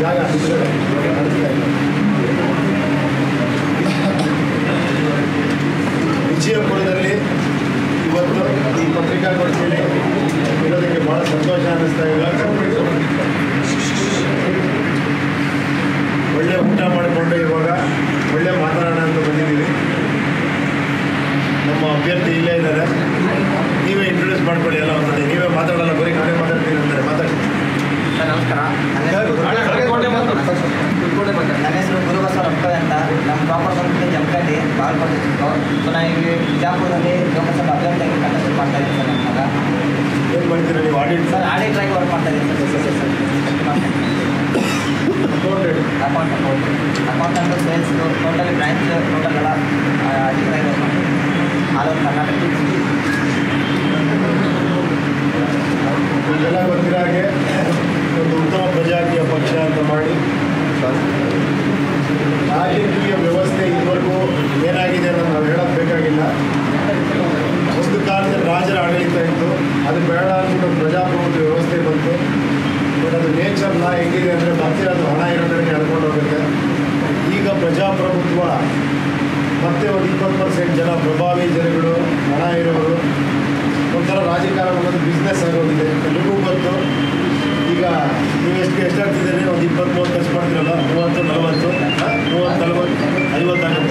ಜಾಗ ಇದ್ರೆ ನಡೀತಾ ಇಲ್ಲ. ವಿಜಯಪುರದಲ್ಲಿ ಇವತ್ತು ಈ ಪತ್ರಿಕಾಗೋಷ್ಠಿಯಲ್ಲಿ ಇರೋದಕ್ಕೆ ಭಾಳ ಸಂತೋಷ ಅನ್ನಿಸ್ತಾ ಇದೆ ಒಳ್ಳೆ ಊಟ ಮಾಡಿಕೊಂಡು ಇವಾಗ ಒಳ್ಳೆ ಮಾತಾಡೋಣ ಅಂತ ಬಂದಿದ್ದೀವಿ ನಮ್ಮ ಅಭ್ಯರ್ಥಿ ಇಲ್ಲೇ ಇದ್ದಾರೆ ನೀವೇ ಇಂಟ್ರೊಡ್ಯೂಸ್ ಮಾಡ್ಕೊಳ್ಳಿ ಎಲ್ಲ ಒಂದ್ಸತಿ ನೀವೇ ಮಾತಾಡಲ್ಲ ಬರೀ ನಾನೇ ಮಾತಾಡ್ತೀನಿ ಅಂತಾರೆ ಮಾತಾಡಿ ಸರ್ ನಮಸ್ಕಾರ ನನ್ನ ಹೆಸರು ಗುರುಬಸವ ರೊಕ್ಕವೆ ಅಂತ ನಮ್ಮ ಪ್ರಾಪರ್ ಬಂದ್ಬಿಟ್ಟು ಜಮಖಂಡಿ ಬಾಗಲಕೋಟೆ ಡಿಸ್ಟ್ರಿಕ್ಟು ಸೊ ನಾನು ಇಲ್ಲಿ ಬಿಜಾಪುರದಲ್ಲಿ ಲೋಕಸಭಾ ಅಭ್ಯರ್ಥಿಯಾಗಿ ಕಂಟೆಸ್ಟ್ ಮಾಡ್ತಾ ಇದ್ದೀನಿ ಸರ್ ನನ್ನ ಮಗ ಏನು ಮಾಡ್ತೀರಾ ನೀವು ಆಡಿಟ್ ಸರ್ ಆಡಿಟ್ ಆಗಿ ವರ್ಕ್ ಮಾಡ್ತಾ ಇದ್ದೀನಿ sir yes yes accountant account account account ಅಂತ ಸೇಲ್ಸ್ ಟೋಟಲಿ ಬ್ರಾಂಚ್ ಟೋಟಲ್ ಎಲ್ಲ ಆಡಿಟ್ ಆಗಿ ವರ್ಕ್ ಮಾಡ್ತೀನಿ ಆಲ್ ಓವರ್ ಕರ್ನಾಟಕ ನಿಮಗೆಲ್ಲ ಗೊತ್ತಿರೋ ಹಾಗೆ ಒಂದು ಉತ್ತಮ ಪ್ರಜಾಕೀಯ ಪಕ್ಷ ಅಂತ ಮಾಡಿ ರಾಜಕೀಯ ವ್ಯವಸ್ಥೆ ಇದುವರೆಗೂ ಏನಾಗಿದೆ ಅನ್ನೋದು ನಾವು ಹೇಳೋದು ಬೇಕಾಗಿಲ್ಲ ಒಂದು ಕಾಲದಲ್ಲಿ ರಾಜರ ಆಡಳಿತ ಇತ್ತು ಅದು ಬೇಡ ಅಂದ್ಬಿಟ್ಟು ಪ್ರಜಾಪ್ರಭುತ್ವ ವ್ಯವಸ್ಥೆ ಬಂತು ಬಟ್ ಅದು ನೇಚರ್ ಲಾ ಹೆಂಗಿದೆ ಅಂದರೆ ಮತ್ತೆ ಅದು ಹಣ ಇರೋ ಕಡೆಗೆ ಎಳ್ಕೊಂಡು ಹೋಗುತ್ತೆ ಈಗ ಪ್ರಜಾಪ್ರಭುತ್ವ ಮತ್ತೆ ಒಂದು ಇಪ್ಪತ್ತು ಪರ್ಸೆಂಟ್ ಜನ ಪ್ರಭಾವಿ ಜನಗಳು ಹಣ ಇರೋರು ಒಂಥರ ರಾಜಕಾರಣ ಅನ್ನೋದು ಬಿಸ್ನೆಸ್ ಆಗೋಗಿದೆ ಎಲ್ರಿಗೂ ಗೊತ್ತು ಈಗ ನೀವು ಎಷ್ಟು ಎಷ್ಟಾಗ್ತಿದ್ದೀರಿ ಒಂದು ಇಪ್ಪತ್ತು ಮೂವತ್ತು ಖರ್ಚು ಮಾಡ್ತೀರಲ್ಲ ಮೂವತ್ತು ನಲವತ್ತು ಹಾ? ಮೂವತ್ತು ನಲವತ್ತು ಐವತ್ತಾಗುತ್ತೆ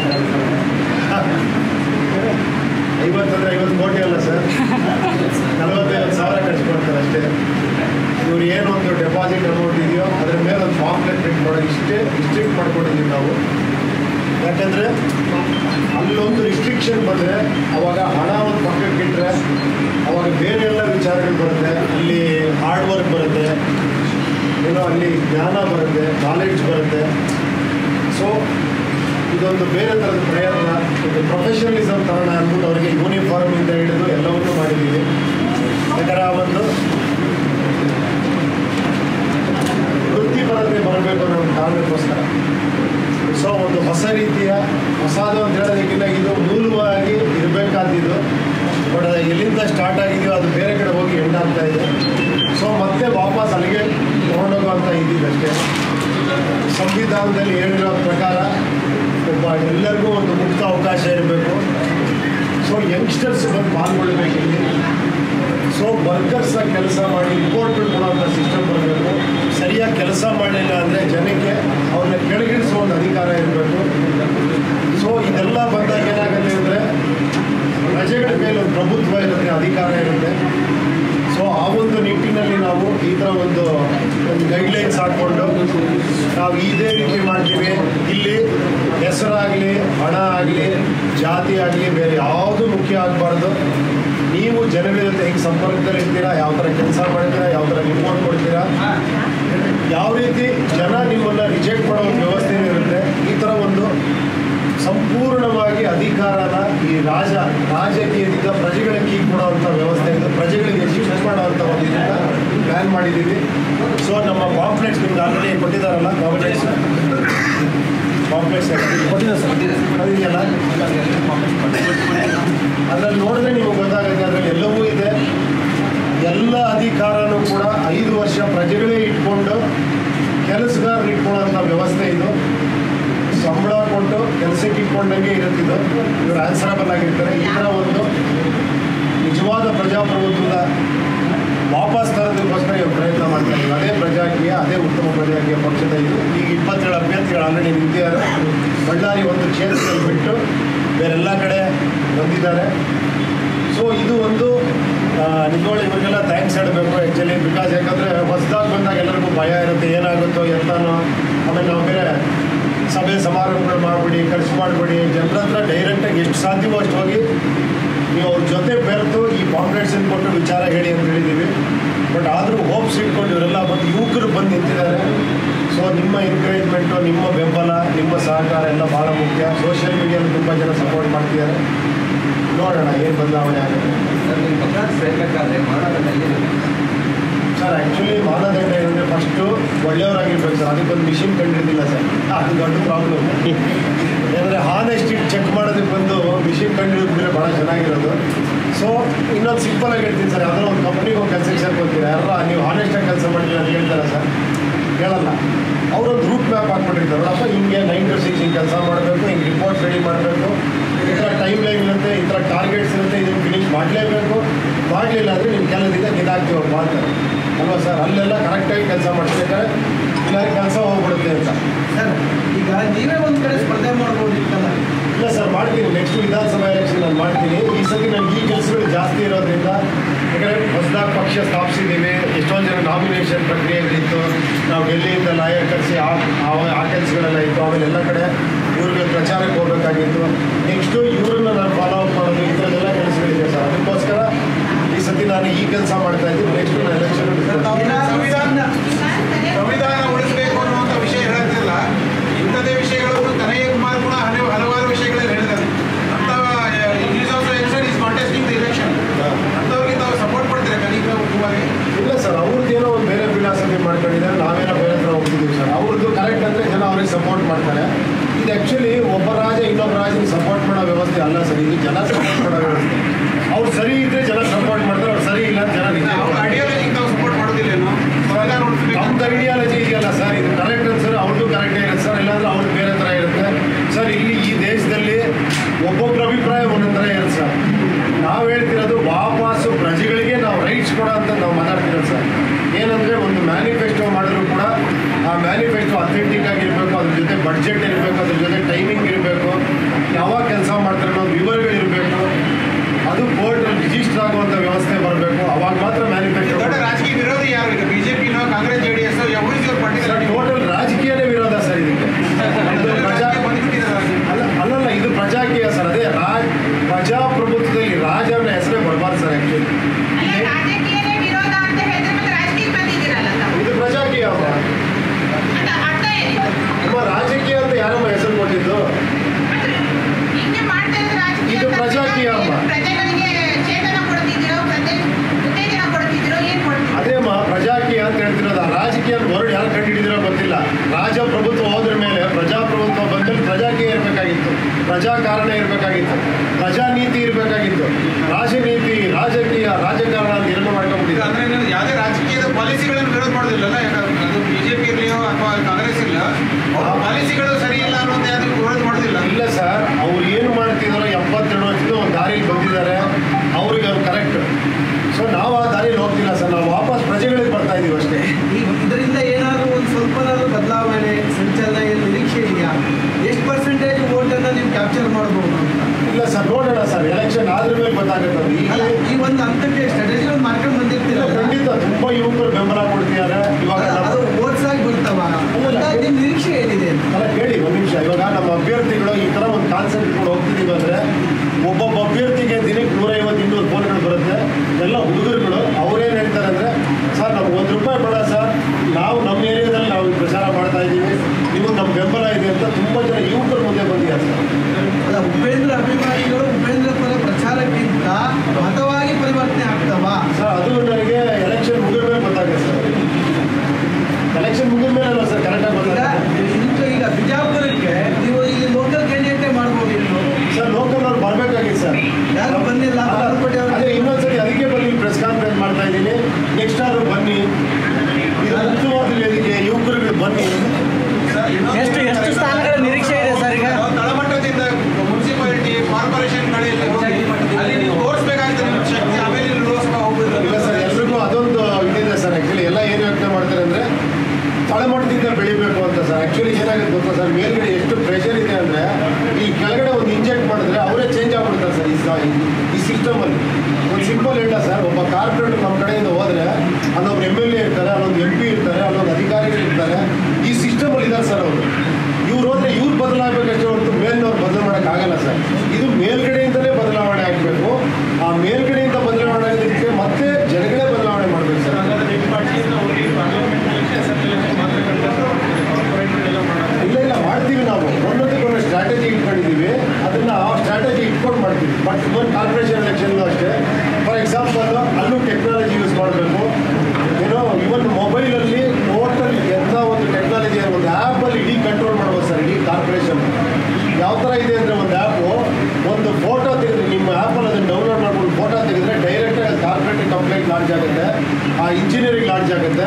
ಐವತ್ತಂದ್ರೆ ಐವತ್ತು ಕೋಟಿ ಅಲ್ಲ ಸರ್ ನಲವತ್ತೈವತ್ತು ಸಾವಿರ ಖರ್ಚು ಮಾಡ್ತಾರೆ ಅಷ್ಟೇ ಇವ್ರು ಏನು ಒಂದು ಡೆಪಾಸಿಟ್ ಅಮೌಂಟ್ ಇದೆಯೋ ಅದ್ರ ಮೇಲೆ ಒಂದು ಪಾಂಪ್ಲೆಟ್ ಪ್ರಿಂಟ್ ಮಾಡೋದು ಇಷ್ಟೇ ರಿಸ್ಟ್ರಿಕ್ಟ್ ಮಾಡ್ಕೊಂಡಿದ್ದೀವಿ ನಾವು ಯಾಕಂದರೆ ಅಲ್ಲೊಂದು ರಿಸ್ಟ್ರಿಕ್ಷನ್ ಬಂದರೆ ಅವಾಗ ಹಣ ಒಂದು ಪಕ್ಕಕ್ಕೆ ಇಟ್ಟರೆ ಅವಾಗ ಬೇರೆ ಎಲ್ಲ ವಿಚಾರಗಳು ಬರುತ್ತೆ ಅಲ್ಲಿ ಹಾರ್ಡ್ ವರ್ಕ್ ಬರುತ್ತೆ ಏನೋ ಅಲ್ಲಿ ಜ್ಞಾನ ಬರುತ್ತೆ ನಾಲೆಡ್ಜ್ ಬರುತ್ತೆ ಸೊ ಇದೊಂದು ಬೇರೆ ಥರದ ಪ್ರಯತ್ನ ಒಂದು ಪ್ರೊಫೆಷನಲಿಸಮ್ ತರೋಣ ಅಂದ್ಬಿಟ್ಟು ಅವರಿಗೆ ಯೂನಿಫಾರ್ಮಿಂದ ಹಿಡಿದು ಎಲ್ಲವನ್ನೂ ಮಾಡಿದ್ದೀವಿ ಯಾಕಂದರೆ ಆ ಒಂದು ವೃತ್ತಿಪರತೆ ಬರಬೇಕು ಅನ್ನೋ ಒಂದು ಕಾರಣಕ್ಕೋಸ್ಕರ ಸೊ ಒಂದು ಹೊಸ ರೀತಿಯ ಹೊಸದು ಅಂತ ಹೇಳೋದಕ್ಕಿಂತ ಇದು ಮೂಲವಾಗಿ ಇರಬೇಕಾದಿದ್ದು ಬಟ್ ಅದು ಎಲ್ಲಿಂದ ಸ್ಟಾರ್ಟ್ ಆಗಿದೆಯೋ ಅದು ಬೇರೆ ಕಡೆ ಹೋಗಿ ಎಂಡ್ ಆಗ್ತಾ ಇದೆ ಸೊ ಮತ್ತೆ ವಾಪಸ್ ಅಲ್ಲಿಗೆ ತೊಗೊಂಡೋಗುವಂಥ ಇದ್ದಿದ್ದಷ್ಟೇ ಸಂವಿಧಾನದಲ್ಲಿ ಹೇಳಿರೋ ಪ್ರಕಾರ ಒಬ್ಬ ಎಲ್ಲರಿಗೂ ಒಂದು ಮುಕ್ತ ಅವಕಾಶ ಇರಬೇಕು ಸೊ ಯಂಗ್ಸ್ಟರ್ಸ್ ಬಂದು ಪಾಲ್ಗೊಳ್ಬೇಕು ಇಲ್ಲಿ ಸೊ ವರ್ಕರ್ಸ್ನ ಕೆಲಸ ಮಾಡಿ ರಿಪೋರ್ಟ್ ಕೊಡುವಂಥ ಸಿಸ್ಟಮ್ ಬರಬೇಕು ಸರಿಯಾಗಿ ಕೆಲಸ ಮಾಡಲಿಲ್ಲ ಅಂದರೆ ಜನಕ್ಕೆ ಅವ್ರನ್ನ ಕೆಳಗಿಳಿಸುವ ಒಂದು ಅಧಿಕಾರ ಇರಬೇಕು ಸೊ ಇದೆಲ್ಲ ಬಂದಾಗ ಏನಾಗುತ್ತೆ ಅಂದರೆ ಪ್ರಜೆಗಳ ಮೇಲೆ ಒಂದು ಪ್ರಭುತ್ವ ಇರುತ್ತೆ ಅಧಿಕಾರ ಇರುತ್ತೆ ಸೊ ಆ ಒಂದು ನಿಟ್ಟಿನಲ್ಲಿ ನಾವು ಈ ಥರ ಒಂದು ಒಂದು ಗೈಡ್ಲೈನ್ಸ್ ಹಾಕ್ಕೊಂಡು ನಾವು ಇದೇ ರೀತಿ ಮಾಡ್ತೀವಿ ಇಲ್ಲಿ ಹೆಸರಾಗಲಿ ಹಣ ಆಗಲಿ ಜಾತಿ ಆಗಲಿ ಬೇರೆ ಯಾವುದು ಮುಖ್ಯ ಆಗಬಾರ್ದು ನೀವು ಜನಗಳ ಜೊತೆ ಹೆಂಗೆ ಸಂಪರ್ಕದಲ್ಲಿ ಇರ್ತೀರಾ ಯಾವ ಥರ ಕೆಲಸ ಮಾಡ್ತೀರಾ ಯಾವ ಥರ ರಿಪೋರ್ಟ್ ಕೊಡ್ತೀರಾ ಯಾವ ರೀತಿ ಜನ ನಿಮ್ಮನ್ನು ರಿಜೆಕ್ಟ್ ಮಾಡೋ ಒಂದು ವ್ಯವಸ್ಥೆ ಇರುತ್ತೆ ಈ ಥರ ಒಂದು ಸಂಪೂರ್ಣವಾಗಿ ಅಧಿಕಾರನ ಈ ರಾಜ ರಾಜಕೀಯದಿಂದ ಪ್ರಜೆಗಳಿಗೆ ಕೀ ಕೊಡುವಂಥ ವ್ಯವಸ್ಥೆ ಇದೆ ಪ್ರಜೆಗಳಿಗೆ ಶಿಫ್ಟ್ ಮಾಡುವಂಥ ಒಂದು ಇದನ್ನ ಪ್ಲ್ಯಾನ್ ಮಾಡಿದ್ದೀವಿ ಸೊ ನಮ್ಮ ಕಾಂಪ್ಲೆಕ್ಸ್ ನಿಮ್ಗೆ ಆಲ್ರೆಡಿ ಕೊಟ್ಟಿದ್ದಾರಲ್ಲ ಕಾಂಪ್ಲೆಕ್ಸ್ ಕಾಂಪ್ಲೆಕ್ಸ್ ಕೊಟ್ಟಿದ್ದಾರೆ ಸರ್ ಅದೆಯಲ್ಲ ಅದ್ರಲ್ಲಿ ನೋಡಿದ್ರೆ ನಿಮಗೆ ಗೊತ್ತಾಗುತ್ತೆ ಅದರಲ್ಲಿ ಎಲ್ಲವೂ ಇದೆ ಎಲ್ಲ ಅಧಿಕಾರನೂ ಕೂಡ ಐದು ವರ್ಷ ಪ್ರಜೆಗಳೇ ಇಟ್ಕೊಂಡು ಕೆಲಸಗಾರರು ಇಟ್ಕೊಳ್ಳೋಂಥ ವ್ಯವಸ್ಥೆ ಇದು ಸಂಬಳ ಕೊಟ್ಟು ಕೆಲಸಕ್ಕೆ ಇಟ್ಕೊಂಡಂಗೆ ಇರುತ್ತಿದ್ದು ಇವರು ಆನ್ಸರಬಲ್ ಆಗಿರ್ತಾರೆ ಈ ಥರ ಒಂದು ನಿಜವಾದ ಪ್ರಜಾಪ್ರಭುತ್ವದ ವಾಪಸ್ ತರೋದಕ್ಕೋಸ್ಕರ ಇವರು ಪ್ರಯತ್ನ ಮಾಡ್ತಾ ಇದ್ದೀವಿ ಅದೇ ಪ್ರಜಾಕೀಯ ಅದೇ ಉತ್ತಮ ಪ್ರಜಾಕೀಯ ಪಕ್ಷದ ಇದು ಈಗ ಇಪ್ಪತ್ತೇಳು ಅಭ್ಯರ್ಥಿಗಳು ಆಲ್ರೆಡಿ ನಿಂತಿದ್ದಾರೆ ಬಳ್ಳಾರಿ ಒಂದು ಕ್ಷೇತ್ರದಲ್ಲಿ ಬಿಟ್ಟು ಬೇರೆಲ್ಲ ಕಡೆ ಬಂದಿದ್ದಾರೆ ಸೊ ಇದು ಒಂದು ಆ, ನಿಜವಾಗ್ಲೂ ಇವರಿಗೆಲ್ಲ ಥ್ಯಾಂಕ್ಸ್ ಹೇಳಬೇಕು ಆ್ಯಕ್ಚುಲಿ ಬಿಕಾಸ್ ಯಾಕಂದರೆ ಹೊಸದಾಗಿ ಬಂದಾಗ ಎಲ್ಲರಿಗೂ ಭಯ ಇರುತ್ತೆ ಏನಾಗುತ್ತೋ ಎಂತಾನೋ ಆಮೇಲೆ ನಾವು ಬೇರೆ ಸಭೆ ಸಮಾರಂಭಗಳು ಮಾಡಿಬಿಡಿ ಖರ್ಚು ಮಾಡಿಬಿಡಿ ಜನರ ಹತ್ರ ಡೈರೆಕ್ಟಾಗಿ ಎಷ್ಟು ಸಾಧ್ಯವೋ ಅಷ್ಟು ಹೋಗಿ ನೀವು ಅವ್ರ ಜೊತೆ ಬೆರೆತು ಈ ಪಾಂಪ್ಲೆಟ್ಸನ್ನು ಕೊಟ್ಟು ವಿಚಾರ ಹೇಳಿ ಅಂತ ಹೇಳಿದ್ದೀವಿ ಬಟ್ ಆದರೂ ಹೋಪ್ಸ್ ಇಟ್ಕೊಂಡು ಇವರೆಲ್ಲ ಬಂದು ಯುವಕರು ಬಂದು ನಿಂತಿದ್ದಾರೆ ಸೊ ನಿಮ್ಮ ಎನ್ಕರೇಜ್ಮೆಂಟು ನಿಮ್ಮ ಬೆಂಬಲ ನಿಮ್ಮ ಸಹಕಾರ ಎಲ್ಲ ಭಾಳ ಮುಖ್ಯ ಸೋಷಿಯಲ್ ಮೀಡಿಯಲ್ಲಿ ತುಂಬ ಜನ ಸಪೋರ್ಟ್ ಮಾಡ್ತಿದ್ದಾರೆ ನೋಡೋಣ ಏನು ಬದಲಾವಣೆ ಆಗುತ್ತೆ ಸರ್ ನಿಮ್ಮ ಪಕ್ಕ ಸೇರ್ಬೇಕಾದ್ರೆ ಮಾನದಂಡ ಎಲ್ಲಿದೆ ಸರ್ ಆ್ಯಕ್ಚುಲಿ ಮಾನದಂಡ ಏನಂದರೆ ಫಸ್ಟು ಒಳ್ಳೆಯವರಾಗಿರ್ಬೇಕು ಸರ್ ಅದಕ್ಕೊಂದು ಮಿಷಿನ್ ಕಂಡಿರ್ಲಿಲ್ಲ ಸರ್ ಅದು ದೊಡ್ಡ ಪ್ರಾಬ್ಲಮ್ ಯಾಕಂದರೆ ಹಾನೆಸ್ಟಿ ಚೆಕ್ ಮಾಡೋದಕ್ಕೆ ಬಂದು ಮಿಷಿನ್ ಕಂಡಿರೋದ್ರೆ ಭಾಳ ಚೆನ್ನಾಗಿರೋದು ಸೊ ಇನ್ನೊಂದು ಸಿಂಪಲ್ ಆಗಿ ಹೇಳ್ತೀನಿ ಸರ್ ಯಾವುದೋ ಒಂದು ಕಂಪ್ನಿಗೆ ಹೋಗಿ ಕೆಲಸಕ್ಕೆ ಸೇರ್ಕೊತೀರಾ ಯಾರ ನೀವು ಹಾನೆಸ್ಟಾಗಿ ಕೆಲಸ ಮಾಡ್ತೀರಾ ಅಂತ ಹೇಳ್ತಾರಾ ಸರ್ ಹೇಳಲ್ಲ ಅವರೊಂದು ರೂಟ್ ಮ್ಯಾಪ್ ಹಾಕ್ಬಿಟ್ಟಿರ್ತಾರೆ ನೋಡಪ್ಪ ಹಿಂಗೆ ನೈನ್ ಟು ಸಿಕ್ಸ್ ಹಿಂಗೆ ಕೆಲಸ ಮಾಡಬೇಕು ಹಿಂಗೆ ರಿಪೋರ್ಟ್ ರೆಡಿ ಮಾಡಬೇಕು ಈ ಥರ ಟೈಮ್ ಲೈನ್ ಇರುತ್ತೆ ಈ ಥರ ಟಾರ್ಗೆಟ್ಸ್ ಇರುತ್ತೆ ಇದನ್ನು ಫಿನಿಶ್ ಮಾಡಲೇಬೇಕು ಮಾಡಲಿಲ್ಲ ಅಂದರೆ ನಿಮ್ಮ ಕೆಲಸದಿಂದ ಗಿದಾಕ್ತೀವಪ್ಪ ಅಂತಾರೆ ಅಲ್ವಾ ಸರ್ ಅಲ್ಲೆಲ್ಲ ಕರೆಕ್ಟಾಗಿ ಕೆಲಸ ಮಾಡಿಸ್ಬೇಕಾದ್ರೆ ಇಲ್ಲ ಕೆಲಸ ಹೋಗ್ಬಿಡುತ್ತೆ ಅಂತ ಸರ್ ಈಗ ನೀವೇ ಒಂದ್ ಕಡೆ ಸ್ಪರ್ಧೆ ಮಾಡ್ಬೋದಿತ್ತಲ್ಲ ಇಲ್ಲ ಸರ್ ಮಾಡ್ತೀನಿ ನೆಕ್ಸ್ಟ್ ವಿಧಾನಸಭಾ ಎಲೆಕ್ಷನ್ ನಾನು ಮಾಡ್ತೀನಿ ಈ ಸತಿ ನನಗೆ ಈ ಕೆಲಸಗಳು ಜಾಸ್ತಿ ಇರೋದ್ರಿಂದ ಯಾಕಂದರೆ ಹೊಸದಾಗಿ ಪಕ್ಷ ಸ್ಥಾಪಿಸಿದ್ದೀವಿ ಎಷ್ಟೊಂದು ಜನ ನಾಮಿನೇಷನ್ ಪ್ರಕ್ರಿಯೆಗಳಿತ್ತು ನಾವು ಡೆಲ್ಲಿಯಿಂದ ಲಾಯರ್ ಕರೆಸಿ ಆ ಆ- ಆ ಕೆಲಸಗಳೆಲ್ಲ ಇತ್ತು ಆಮೇಲೆ ಎಲ್ಲ ಕಡೆ ಇವ್ರಿಗೆ ಪ್ರಚಾರಕ್ಕೆ ಹೋಗಬೇಕಾಗಿತ್ತು ನೆಕ್ಸ್ಟು ಇವ್ರನ್ನ ನಾನು ಫಾಲೋ ಅಪ್ ಮಾಡೋದು ಈ ಥರದ್ದೆಲ್ಲ ಕೆಲಸಗಳಿದೆ ಸರ್ ಅದಕ್ಕೋಸ್ಕರ ಈ ಸತಿ ನಾನು ಈ ಕೆಲಸ ಮಾಡ್ತಾ ಇದ್ದೀನಿ ನೆಕ್ಸ್ಟ್ ನಾನು ಎಲೆಕ್ಷನ್ ಸಂವಿಧಾನ ಸಂವಿಧಾನ ಉಳಿಸಬೇಕು ಅನ್ನುವಂಥ ವಿಷಯ ಹೇಳ್ತಿಲ್ಲ ಇಂಥದೇ ವಿಷಯಗಳನ್ನು ಕನಯ್ಯ ಕುಮಾರ್ ಕೂಡ ಹಲವು ಹಲವಾರು ವಿಷಯಗಳಲ್ಲಿ ಹೇಳಿದ್ದಾರೆ ಅಂತ English also election is contesting the election ಅಂಥವ್ರಿಗೆ ತಾವು ಸಪೋರ್ಟ್ ಮಾಡ್ತೀರಾ ಕನಯ್ಯ ಕುಮಾರ್ಗೆ ಇಲ್ಲ ಸರ್ ಅವ್ರದ್ದೇನೋ ಒಂದು ಬೇರೆ ಫಿಲಾಸಫಿ ಮಾಡ್ಕೊಂಡಿದ್ದಾರೆ ನಾವೇನೋ ಬೇರೆ ಹತ್ರ ಹೋಗ್ತಿದ್ದೀವಿ ಸರ್ ಅವ್ರದ್ದು ಕರೆಕ್ಟ್ ಅಂದರೆ ಜನ ಅವ್ರಿಗೆ ಸಪೋರ್ಟ್ ಮಾಡ್ತಾರೆ ಇದು ಆ್ಯಕ್ಚುಲಿ ಒಬ್ಬ ರಾಜ ಇನ್ನೊಬ್ಬ ರಾಜನಿಗೆ ಸಪೋರ್ಟ್ ಮಾಡೋ ವ್ಯವಸ್ಥೆ ಅಲ್ಲ ಸರ್ ಇದು ಜನ ಸಪೋರ್ಟ್ ಮಾಡೋ ವ್ಯವಸ್ಥೆ ಅವ್ರು ಸರಿ ಇದ್ರೆ ಜನ ಸಪೋರ್ಟ್ ಮಾಡ್ತಾರೆ ಅವ್ರು ಸರಿ ಇಲ್ಲ ಅಂತ ಜನ ನಿಜ ಅವ್ರ ಐಡಿಯಾಲಜಿಗೆ ತಾವು ಸಪೋರ್ಟ್ ಮಾಡೋದಿಲ್ಲೇನೋ ಸಂವಿಧಾನ ಉಳಿಸಬೇಕು ನಮ್ದು ಐಡಿಯಾಲಜಿ ಇದೆಯಲ್ಲ ಸರ್ ಇದು ಕರೆಕ್ಟ್ ಅನ್ಸರ್ ಅವ್ರದ್ದು ಕರೆಕ್ಟ್ ಇರುತ್ತೆ ಸರ್ ಇಲ್ಲಾಂದ್ರೆ ಅವ್ರು ಬೇರೆ ಥರ ಇರುತ್ತೆ ಸರ್ ಇಲ್ಲಿ ಈ ದೇಶದಲ್ಲಿ ಒಬ್ಬೊಬ್ಬರ ಅಭಿಪ್ರಾಯ ಒಂದೊಂದು ಥರ ಇರುತ್ತೆ ಸರ್ ನಾವು ಹೇಳ್ತಿರೋದು ವಾಪಸ್ಸು ಪ್ರಜೆಗಳಿಗೆ ನಾವು ರೈಟ್ಸ್ ಕೊಡೋ ಅಂತ ನಾವು ಮಾತಾಡ್ತಿರೋದು ಸರ್ ಏನಂದರೆ ಒಂದು ಮ್ಯಾನಿಫೆಸ್ಟೋ ಮಾಡಿದ್ರು ಕೂಡ ಆ ಮ್ಯಾನಿಫೆಸ್ಟೋ ಅಥೆಂಟಿಕ್ ಆಗಿರಬೇಕು ಅದ್ರ ಜೊತೆ ಬಡ್ಜೆಟ್ ಇರಬೇಕು ಅದ್ರ ಜೊತೆ ಟೈಮಿಂಗ್ ಇರಬೇಕು ಯಾವಾಗ ಕೆಲಸ ಮಾಡ್ತಾರೆ ಅನ್ನೋ ವಿವರಗಳಿರಬೇಕು ಅದು ಕೋರ್ಟಲ್ಲಿ ರಿಜಿಸ್ಟರ್ ಆಗುವಂಥ ವ್ಯವಸ್ಥೆ ಬರಬೇಕು ಅವಾಗ ಮಾತ್ರ ಮ್ಯಾನಿಫೆಸ್ಟೋ ದೊಡ್ಡ ರಾಜಕೀಯ ವಿರೋಧಿ ಯಾರು ಈಗ ಬಿಜೆಪಿನೋ ಕಾಂಗ್ರೆಸ್ ಜೆ ಡಿ ಎಸ್ ಯಾವ ಯುವರ್ ಪಾರ್ಟಿ ಟೋಟಲ್ ರಾಜಕೀಯನೇ ವಿರೋಧ ಸರ್ ಇದಕ್ಕೆ ನಮ್ದು ಪ್ರಜಾ ಬಂದ್ಬಿಟ್ಟಿದ್ದಾರೆ ಅಲ್ಲ ಅಲ್ಲಲ್ಲ ಇದು ಪ್ರಜಾಕೀಯ ಸರ್ ಅದೇ ರಾಜ್ ಪ್ರಜಾಪ್ರಭುತ್ವದಲ್ಲಿ ರಾಜ ಅನ್ನೋ ಹೆಸರೇ ಬರಬಾರ್ದು ಸರ್ ಆ್ಯಕ್ಚುಲಿ ಅಲ್ಲ ರಾಜಕೀಯನೇ ವಿರೋಧ ಅಂತ ಹೇಳಿದ್ರೆ ಮತ್ತೆ ರಾಜಕೀಯಕ್ಕೆ ಬಂದಿದ್ದೀರಲ್ಲ ತಾವು ಇದು ಪ್ರಜಾಕೀಯ ಅಮ್ಮ ಅಂತ ಅರ್ಥ ಏನಿದೆ ನಮ್ಮ ರಾಜಕೀಯ ಅಂತ ಯಾರಮ್ಮ ಹೆಸರು ಕೊಟ್ಟಿದ್ದು ಮತ್ತೆ ಹಿಂಗೆ ಮಾಡ್ತಾ ಇದ್ರೆ ರಾಜಕೀಯ ಇದು ಅಂತ ಪ್ರಜಾಕೀಯ ಅಮ್ಮ. ಪ್ರಜೆಗಳಿಗೆ ಚೇತನ ಕೊಡ್ತಿದ್ದೀರೋ ಪ್ರಜೆ ಉತ್ತೇಜನ ಕೊಡ್ತಿದ್ದೀರೋ ಏನ್ ಕೊಡ್ತಿದ್ದೀರೋ ಅದೇಮ್ಮ ಪ್ರಜಾಕೀಯ ಅಂತ ಹೇಳ್ತಿರೋದು ಆ ರಾಜಕೀಯ ಹೊರಡು ಯಾರು ಕಂಡುಹಿಡಿದಿರೋ ಗೊತ್ತಿಲ್ಲ ರಾಜಪ್ರಭುತ್ವ ಹೋದ್ರ ಮೇಲೆ ಪ್ರಜಾಪ್ರಭುತ್ವ ಬಂದಲ್ಲಿ ಪ್ರಜಾಕೀಯ ಇರಬೇಕಾಗಿತ್ತು ಪ್ರಜಾಕಾರಣ ಇರಬೇಕಾಗಿತ್ತು ಪ್ರಜಾನೀತಿ ಇರಬೇಕಾಗಿತ್ತು ರಾಜನೀತಿ ರಾಜಕೀಯ ರಾಜಕಾರಣ ಅಂತ ಎರಡು ಈಗ ಮಾಡ್ಕೊಂಡ್ಬಿಟ್ಟಿದ್ದಾರೆ ಅಂದ್ರೆ ನೀವು ಯಾವುದೇ ರಾಜಕೀಯದ ಪಾಲಿಸಿಗಳನ್ನು ವಿರೋಧ ಮಾಡೋದಿಲ್ಲಲ್ಲ ಯಾಕಂದ್ರೆ ಅದು ಬಿಜೆಪಿ ಇರಲಿಯೋ ಅಥವಾ ಕಾಂಗ್ರೆಸ್ ಇರಲಿಲ್ಲ ಅವ್ರ ಪಾಲಿಸಿಗಳು ಸರಿ ಇಲ್ಲ ಅನ್ನೋದು ಯಾವ್ದು ವಿರೋಧ ಮಾಡೋದಿಲ್ಲ ಇಲ್ಲ ಸರ್ ಅವ್ರು ಏನು ಮಾಡ್ತಿದಾರೋ ಎಪ್ಪತ್ತೆರಡು ವರ್ಷದ ಒಂದು ದಾರಿಲಿ ಬಂದಿದ್ದಾರೆ ಅವ್ರಿಗೆ ಅದು ಕರೆಕ್ಟ್ ಸೊ ನಾವು ಆ ದಾರಿಲಿ ಹೋಗ್ತಿಲ್ಲ ಸರ್ ನಾವು ವಾಪಸ್ ಪ್ರಜೆಗಳಿಗೆ ಬರ್ತಾ ಇದೀವಿ ಅಷ್ಟೇ ಈಗ ಇದರಿಂದ ಏನಾದರೂ ಒಂದು ಸ್ವಲ್ಪನಾದ್ರೂ ಬದಲಾವಣೆ ಸಂಚಲನ ಏನು ನಿರೀಕ್ಷೆ ಇದೆಯಾ ಎಷ್ಟು ಪರ್ಸೆಂಟೇಜ್ ವೋಟನ್ನು ನೀವು ಕ್ಯಾಪ್ಚರ್ ಮಾಡ್ಬೋದು ಅಂತ ಇಲ್ಲ ಸರ್ ನೋಡೋಣ ಸರ್ ಎಲೆಕ್ಷನ್ ಆದ್ರ ಮೇಲೆ ಗೊತ್ತಾಗುತ್ತೆ ಅದು ಅಲ್ಲ ಈಗಲೇ ಈ ಒಂದು ಹಂತಕ್ಕೆ ಸ್ಟ್ರಾಟಜಿ ಒಂದು ಮಾಡ್ಕೊಂಡು ಇಲ್ಲ ಬಂದಿರ್ತೀರಲ್ಲ ಖಂಡಿತ ತುಂಬ ಯುವಕರು ಬೆಂಬಲ ಕೊಡ್ತಿದ್ದಾರೆ ಇವಾಗ ಅಲ್ಲ, ಅದು ನಮ್ಮ- votes ಆಗಿ ಬರ್ತಾವ ಅಂದಾಜು ನಿಮ್ ನಿರೀಕ್ಷೆ ಏನಿದೆ ಅಂತ ಅಲ್ಲ ಕೇಳಿ ಒಂದು ನಿಮಿಷ ಇವಾಗ ನಮ್ಮ ಅಭ್ಯರ್ಥಿಗಳು ಈ ಥರ ಒಂದು ಕಾನ್ಸೆಪ್ಟ್ ಇಟ್ಕೊಂಡು ಹೋಗ್ತಿದ್ದೀವಿ ಅಂದರೆ ಒಬ್ಬೊಬ್ಬ ಅಭ್ಯರ್ಥಿಗೆ ದಿನಕ್ಕೆ ನೂರೈವತ್ತು ಇನ್ನೂರು ಫೋನ್ಗಳು ಬರುತ್ತೆ ಎಲ್ಲ ಹುಡುಗರುಗಳು ಅವ್ರೇನು ಹೇಳ್ತಾರೆ ಅಂದರೆ ಸರ್ ನಮ್ಗೆ ಒಂದು ರೂಪಾಯಿ ಬೇಡ ಸರ್ ನಾವು ನಮ್ಮ ಏರಿಯಾದಲ್ಲಿ ನಾವು ಈ ಪ್ರಚಾರ ಮಾಡ್ತಾ ಇದ್ದೀವಿ ನಿಮಗೆ ನಮ್ಮ ಬೆಂಬಲ ಇದೆ ಅಂತ ತುಂಬ ಜನ ಯುವಕರು ಮುಂದೆ ಬಂದಿದ್ದಾರೆ ಸರ್ ಅಲ್ಲ ಉಪೇಂದ್ರ ಅಭಿಮಾನಿಗಳು ಉಪೇಂದ್ರ ಪರ ಪ್ರಚಾರಕ್ಕಿಂತ ಮತವಾಗಿ ಪರಿವರ್ತನೆ ಆಗ್ತಾವ ಸರ್ ಅದು ನನಗೆ ಎಲೆಕ್ಷನ್ ಮುಗಿದ ಮೇಲೆ ಗೊತ್ತಾಗುತ್ತೆ ಸರ್ ಎಲೆಕ್ಷನ್ ಮುಗಿದ ಮೇಲೆ ಅಲ್ಲ ಸರ್ ಕರೆಕ್ಟಾಗಿ ಈಗ ಗೊತ್ತಾಗುತ್ತೆ ಇಂದು ಈಗ ಬಿಜಾಪುರಕ್ಕೆ ನೀವು ಇಲ್ಲಿ ಲೋಕಲ್ ಕ್ಯಾಂಡಿಡೇಟೇ ಮಾಡ್ಬೋದು ಇನ್ನು ಸರ್ ಲೋಕಲ್ ಅವ್ರು ಬರಬೇಕಾಗಿತ್ತು ಸರ್ ಯಾರು ಬಂದಿಲ್ಲ ಬಾಗಲಕೋಟೆ ಅವರು ಅದೇ ಇನ್ನೊಂದ್ಸರಿ ಅದಕ್ಕೆ ಬನ್ನಿ ಪ್ರೆಸ್ ಕಾನ್ಫರೆನ್ಸ್ ಮಾಡ್ತಾ ಇದ್ದೀನಿ ನೆಕ್ಸ್ಟ್ ಆದ್ರೂ ಬನ್ನಿ ಇದು ಉತ್ತಮವಾದ ವೇದಿಕೆ ಯುವಕರಿಗೆ ಬನ್ನಿ ಎಷ್ಟು ಎಷ್ಟು ಸ್ಥಾನಗಳ ನಿರೀಕ್ಷೆ ಇದೆ ಸರ್ ಈಗ ನಾವು ತಳಮಟ್ಟದಿಂದ ಮುನ್ಸಿಪಾಲಿಟಿ ಕಾರ್ಪೊರೇಷನ್ಗಳಲ್ಲಿ ಹೋಗಿ ಅಲ್ಲಿ ನೀವು ತೋರಿಸ್ಬೇಕಾಗುತ್ತೆ ನಿಮ್ಮ ಶಕ್ತಿ ಆಮೇಲೆ ಇಲ್ಲಿ ಲೋಕಸಭಾ ಹೋಗ್ಬೋದು ಇಲ್ಲ ಸರ್ ಎಲ್ರಿಗೂ ಅದೊಂದು ಇದಿದೆ ಸರ್ ಆ್ಯಕ್ಚುಲಿ ಎಲ್ಲ ಏನು ಯೋಚನೆ ಮಾಡ್ತಾರೆ ಅಂದರೆ ತಳಮಟ್ಟದಿಂದ ಬೆಳಿಬೇಕು ಅಂತ ಸರ್ ಆ್ಯಕ್ಚುಲಿ ಏನಾಗುತ್ತೆ ಗೊತ್ತಾ ಸರ್ ಮೇಲ್ಗಡೆ ಎಷ್ಟು ಪ್ರೆಷರ್ ಇದೆ ಅಂದರೆ ಈ ಕೆಳಗಡೆ ಒಂದು ಇಂಜೆಕ್ಟ್ ಮಾಡಿದ್ರೆ ಅವರೇ ಚೇಂಜ್ ಆಗ್ಬಿಡ್ತಾರೆ ಸರ್ ಈ ಸ- ಈ- ಈ ಸಿಸ್ಟಮಲ್ಲಿ ಒಂದು ಸಿಂಪಲ್ ಇಲ್ಲ ಸರ್ ಒಬ್ಬ ಕಾರ್ಪೊರೇಟರ್ ನಮ್ಮ ಕಡೆಯಿಂದ ಹೋದರೆ ಅಲ್ಲೊಬ್ರು ಎಮ್ ಎಲ್ ಎ ಇರ್ತಾರೆ ಅಲ್ಲೊಂದು ಎಂ ಪಿ ಇರ್ತಾರೆ ಅಲ್ಲೊಂದು ಅಧಿಕಾರಿಗಳು ಇರ್ತಾರೆ ಈ ಸಿಸ್ಟಮಲ್ಲಿ ಇದ್ದಾರೆ ಸರ್ ಅವರು ಇವ್ರು ಹೋದ್ರೆ ಇವ್ರು ಬದಲಾಗಬೇಕಷ್ಟೇ ಹೊರತು ಮೇಲಿನವ್ರು ಬದಲು ಮಾಡೋಕ್ಕಾಗಲ್ಲ ಸರ್ ಇದು ಮೇಲ್ಗಡೆಯಿಂದಲೇ ಬದಲಾವಣೆ ಆಗಬೇಕು ಆ ಮೇಲ್ಗಡೆಯಿಂದ ಬದಲಾವಣೆ ಆಗೋದಕ್ಕೆ ಮತ್ತೆ ಜನಗಳೇ ಬದಲಾವಣೆ ಮಾಡಬೇಕು ಸರ್ ಇಲ್ಲ ಇಲ್ಲ ಮಾಡ್ತೀವಿ ನಾವು ಒಂದೊಂದಕ್ಕೆ ಒಂದು ಸ್ಟ್ರಾಟಜಿ ಇಟ್ಕೊಂಡಿದ್ದೀವಿ ಅದನ್ನ ಆ ಸ್ಟ್ರಾಟಜಿ ಇಟ್ಕೊಂಡು ಮಾಡ್ತೀವಿ ಬಟ್ ಇವನ್ ಕಾರ್ಪೊರೇಷನ್ ಎಲೆಕ್ಷನ್ ಅಷ್ಟೇ ಫಾರ್ ಎಕ್ಸಾಂಪಲ್ ಅಲ್ಲೂ ಟೆಕ್ನಾಲಜಿ ಯೂಸ್ ಮಾಡಬೇಕು ಏನೋ ಇವನ್ ಮೊಬೈಲ್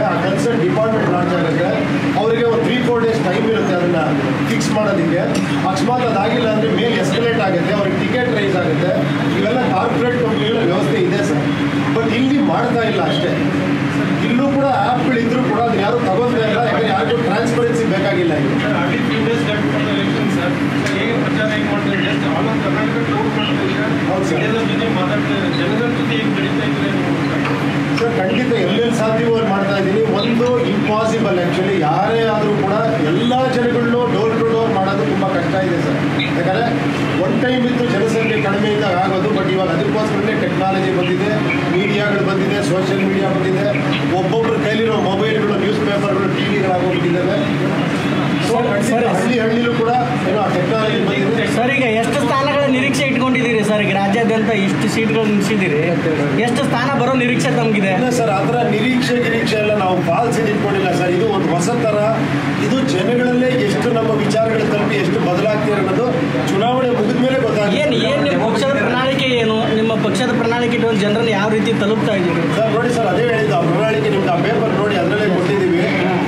ಆ ಕನ್ಸರ್ನ್ ಡಿಪಾರ್ಟ್ಮೆಂಟ್ ಲಾಂಚ್ ಆಗುತ್ತೆ ಅವರಿಗೆ ಒಂದು ತ್ರೀ ಫೋರ್ ಡೇಸ್ ಟೈಮ್ ಇರುತ್ತೆ ಅದನ್ನು ಫಿಕ್ಸ್ ಮಾಡೋದಕ್ಕೆ ಅಕಸ್ಮಾತ್ ಅದಾಗಿಲ್ಲ ಅಂದರೆ ಮೇಲೆ ಎಸ್ಕಲೇಟ್ ಆಗುತ್ತೆ ಅವ್ರಿಗೆ ಟಿಕೆಟ್ ರೈಸ್ ಆಗುತ್ತೆ ಇವೆಲ್ಲ ಕಾರ್ಪೊರೇಟ್ ಕಂಪ್ನಿಗಳ ವ್ಯವಸ್ಥೆ ಇದೆ ಸರ್ ಬಟ್ ಇಲ್ಲಿ ಮಾಡ್ತಾ ಇಲ್ಲ ಅಷ್ಟೇ ಇಲ್ಲೂ ಕೂಡ ಆ್ಯಪ್ಗಳಿದ್ರೂ ಕೂಡ ಅದು ಯಾರು ತಗೋತಾ ಇಲ್ಲ ಯಾಕಂದ್ರೆ ಯಾರಿಗೂ ಟ್ರಾನ್ಸ್ಪರೆನ್ಸಿ ಬೇಕಾಗಿಲ್ಲ ಈಗ sir already few days left for the election sir sir ಹೇಗೆ ಪ್ರಚಾರ ಹೇಗೆ ಮಾಡ್ತಾರೆ just all over Karnataka tour ಮಾಡ್ತಾ ಹೌದು ಸರ್. ಇದ್ದಾರೆ ಜೊತೆ ಮಾತಾಡ್ತಾರೆ ಜನಗಳ ಜೊತೆ ಹೇಗೆ ಬೆಳೀತಾ ಇದ್ದಾರೆ ನೀವು ಸರ್ ಖಂಡಿತ ಎಲ್ಲೆಲ್ಲಿ ಸಾಧ್ಯವೋ ಅಲ್ಲಿ ಮಾಡ್ತಾ ಇದ್ದೀನಿ ಒಂದು ಇಂಪಾಸಿಬಲ್ ಆ್ಯಕ್ಚುಲಿ ಯಾರೇ ಆದರೂ ಕೂಡ ಎಲ್ಲ ಜನಗಳನ್ನೂ ಡೋರ್ ಟು ಡೋರ್ ಮಾಡೋದು ತುಂಬ ಕಷ್ಟ ಇದೆ ಸರ್ ಯಾಕಂದರೆ ಒನ್ ಟೈಮ್ ಇತ್ತು ಜನಸಂಖ್ಯೆ ಕಡಿಮೆ ಇದ್ದಾಗ ಆಗೋದು ಬಟ್ ಇವಾಗ ಅದಕ್ಕೋಸ್ಕರನೇ ಟೆಕ್ನಾಲಜಿ ಬಂದಿದೆ ಮೀಡಿಯಾಗಳು ಬಂದಿದೆ ಸೋಷಿಯಲ್ ಮೀಡಿಯಾ ಬಂದಿದೆ ಒಬ್ಬೊಬ್ಬರ ಕೈಲಿರೋ ಮೊಬೈಲ್ಗಳು ನ್ಯೂಸ್ ಪೇಪರ್ಗಳು ಟಿ ವಿಗಳಾಗೋಗ್ಬಿಟ್ಟಿದ್ದಾವೆ ಸೊ ಖಂಡಿತ ಹಳ್ಳಿ ಹಳ್ಳಿಲೂ ಕೂಡ ಏನೋ ಟೆಕ್ನಾಲಜಿ ಬಂದಿದೆ ಸರ್ ಈಗ ಎಷ್ಟು ಸ್ಥಾನಗಳ ನಿರೀಕ್ಷೆ ಇಟ್ಕೊಂಡಿದ್ದೀರಿ ಸರ್ ಈಗ ರಾಜ್ಯಾದ್ಯಂತ ಇಷ್ಟು ಸೀಟ್ಗಳು ನಿಲ್ಲಿಸಿದ್ದೀರಿ ಎಷ್ಟು ಸ್ಥಾನ ಬರೋ ನಿರೀಕ್ಷೆ ತಮಗಿದೆ ಇಲ್ಲ ಸರ್ ಅದರ ನಿರೀಕ್ಷೆ ಗಿರೀಕ್ಷೆ ಎಲ್ಲ ನಾವು ಪಾಲಿಸಿ ಇಟ್ಕೊಂಡಿಲ್ಲ ಸರ್ ಇದು ಒಂದು ಹೊಸ ಥರ ಇದು ಜನಗಳಲ್ಲೇ ಎಷ್ಟು ನಮ್ಮ ವಿಚಾರಗಳು ತಲುಪಿ ಎಷ್ಟು ಬದಲಾಗ್ತಿದೆ ಅನ್ನೋದು ಚುನಾವಣೆ ಮುಗಿದ ಮೇಲೆ ಏನು ಗೊತ್ತಾಗುತ್ತೆ ಏನು ನಿಮ್ಮ ಪಕ್ಷದ ಪ್ರಣಾಳಿಕೆ ಏನು ನಿಮ್ಮ ಪಕ್ಷದ ಪ್ರಣಾಳಿಕೆ ಇಟ್ಕೊಂಡು ಜನರನ್ನು ಯಾವ ರೀತಿ ತಲುಪ್ತಾ ಇದ್ದೀರಿ ಸರ್ ನೋಡಿ ಸರ್ ಅದೇ ಹೇಳಿದ್ದು ಆ ಪ್ರಣಾಳಿಕೆ ನಿಮ್ಗೆ ಆ ಪೇಪರ್ ನೋಡಿ ಅದರಲ್ಲೇ ಕೊಟ್ಟಿದ್ದೀವಿ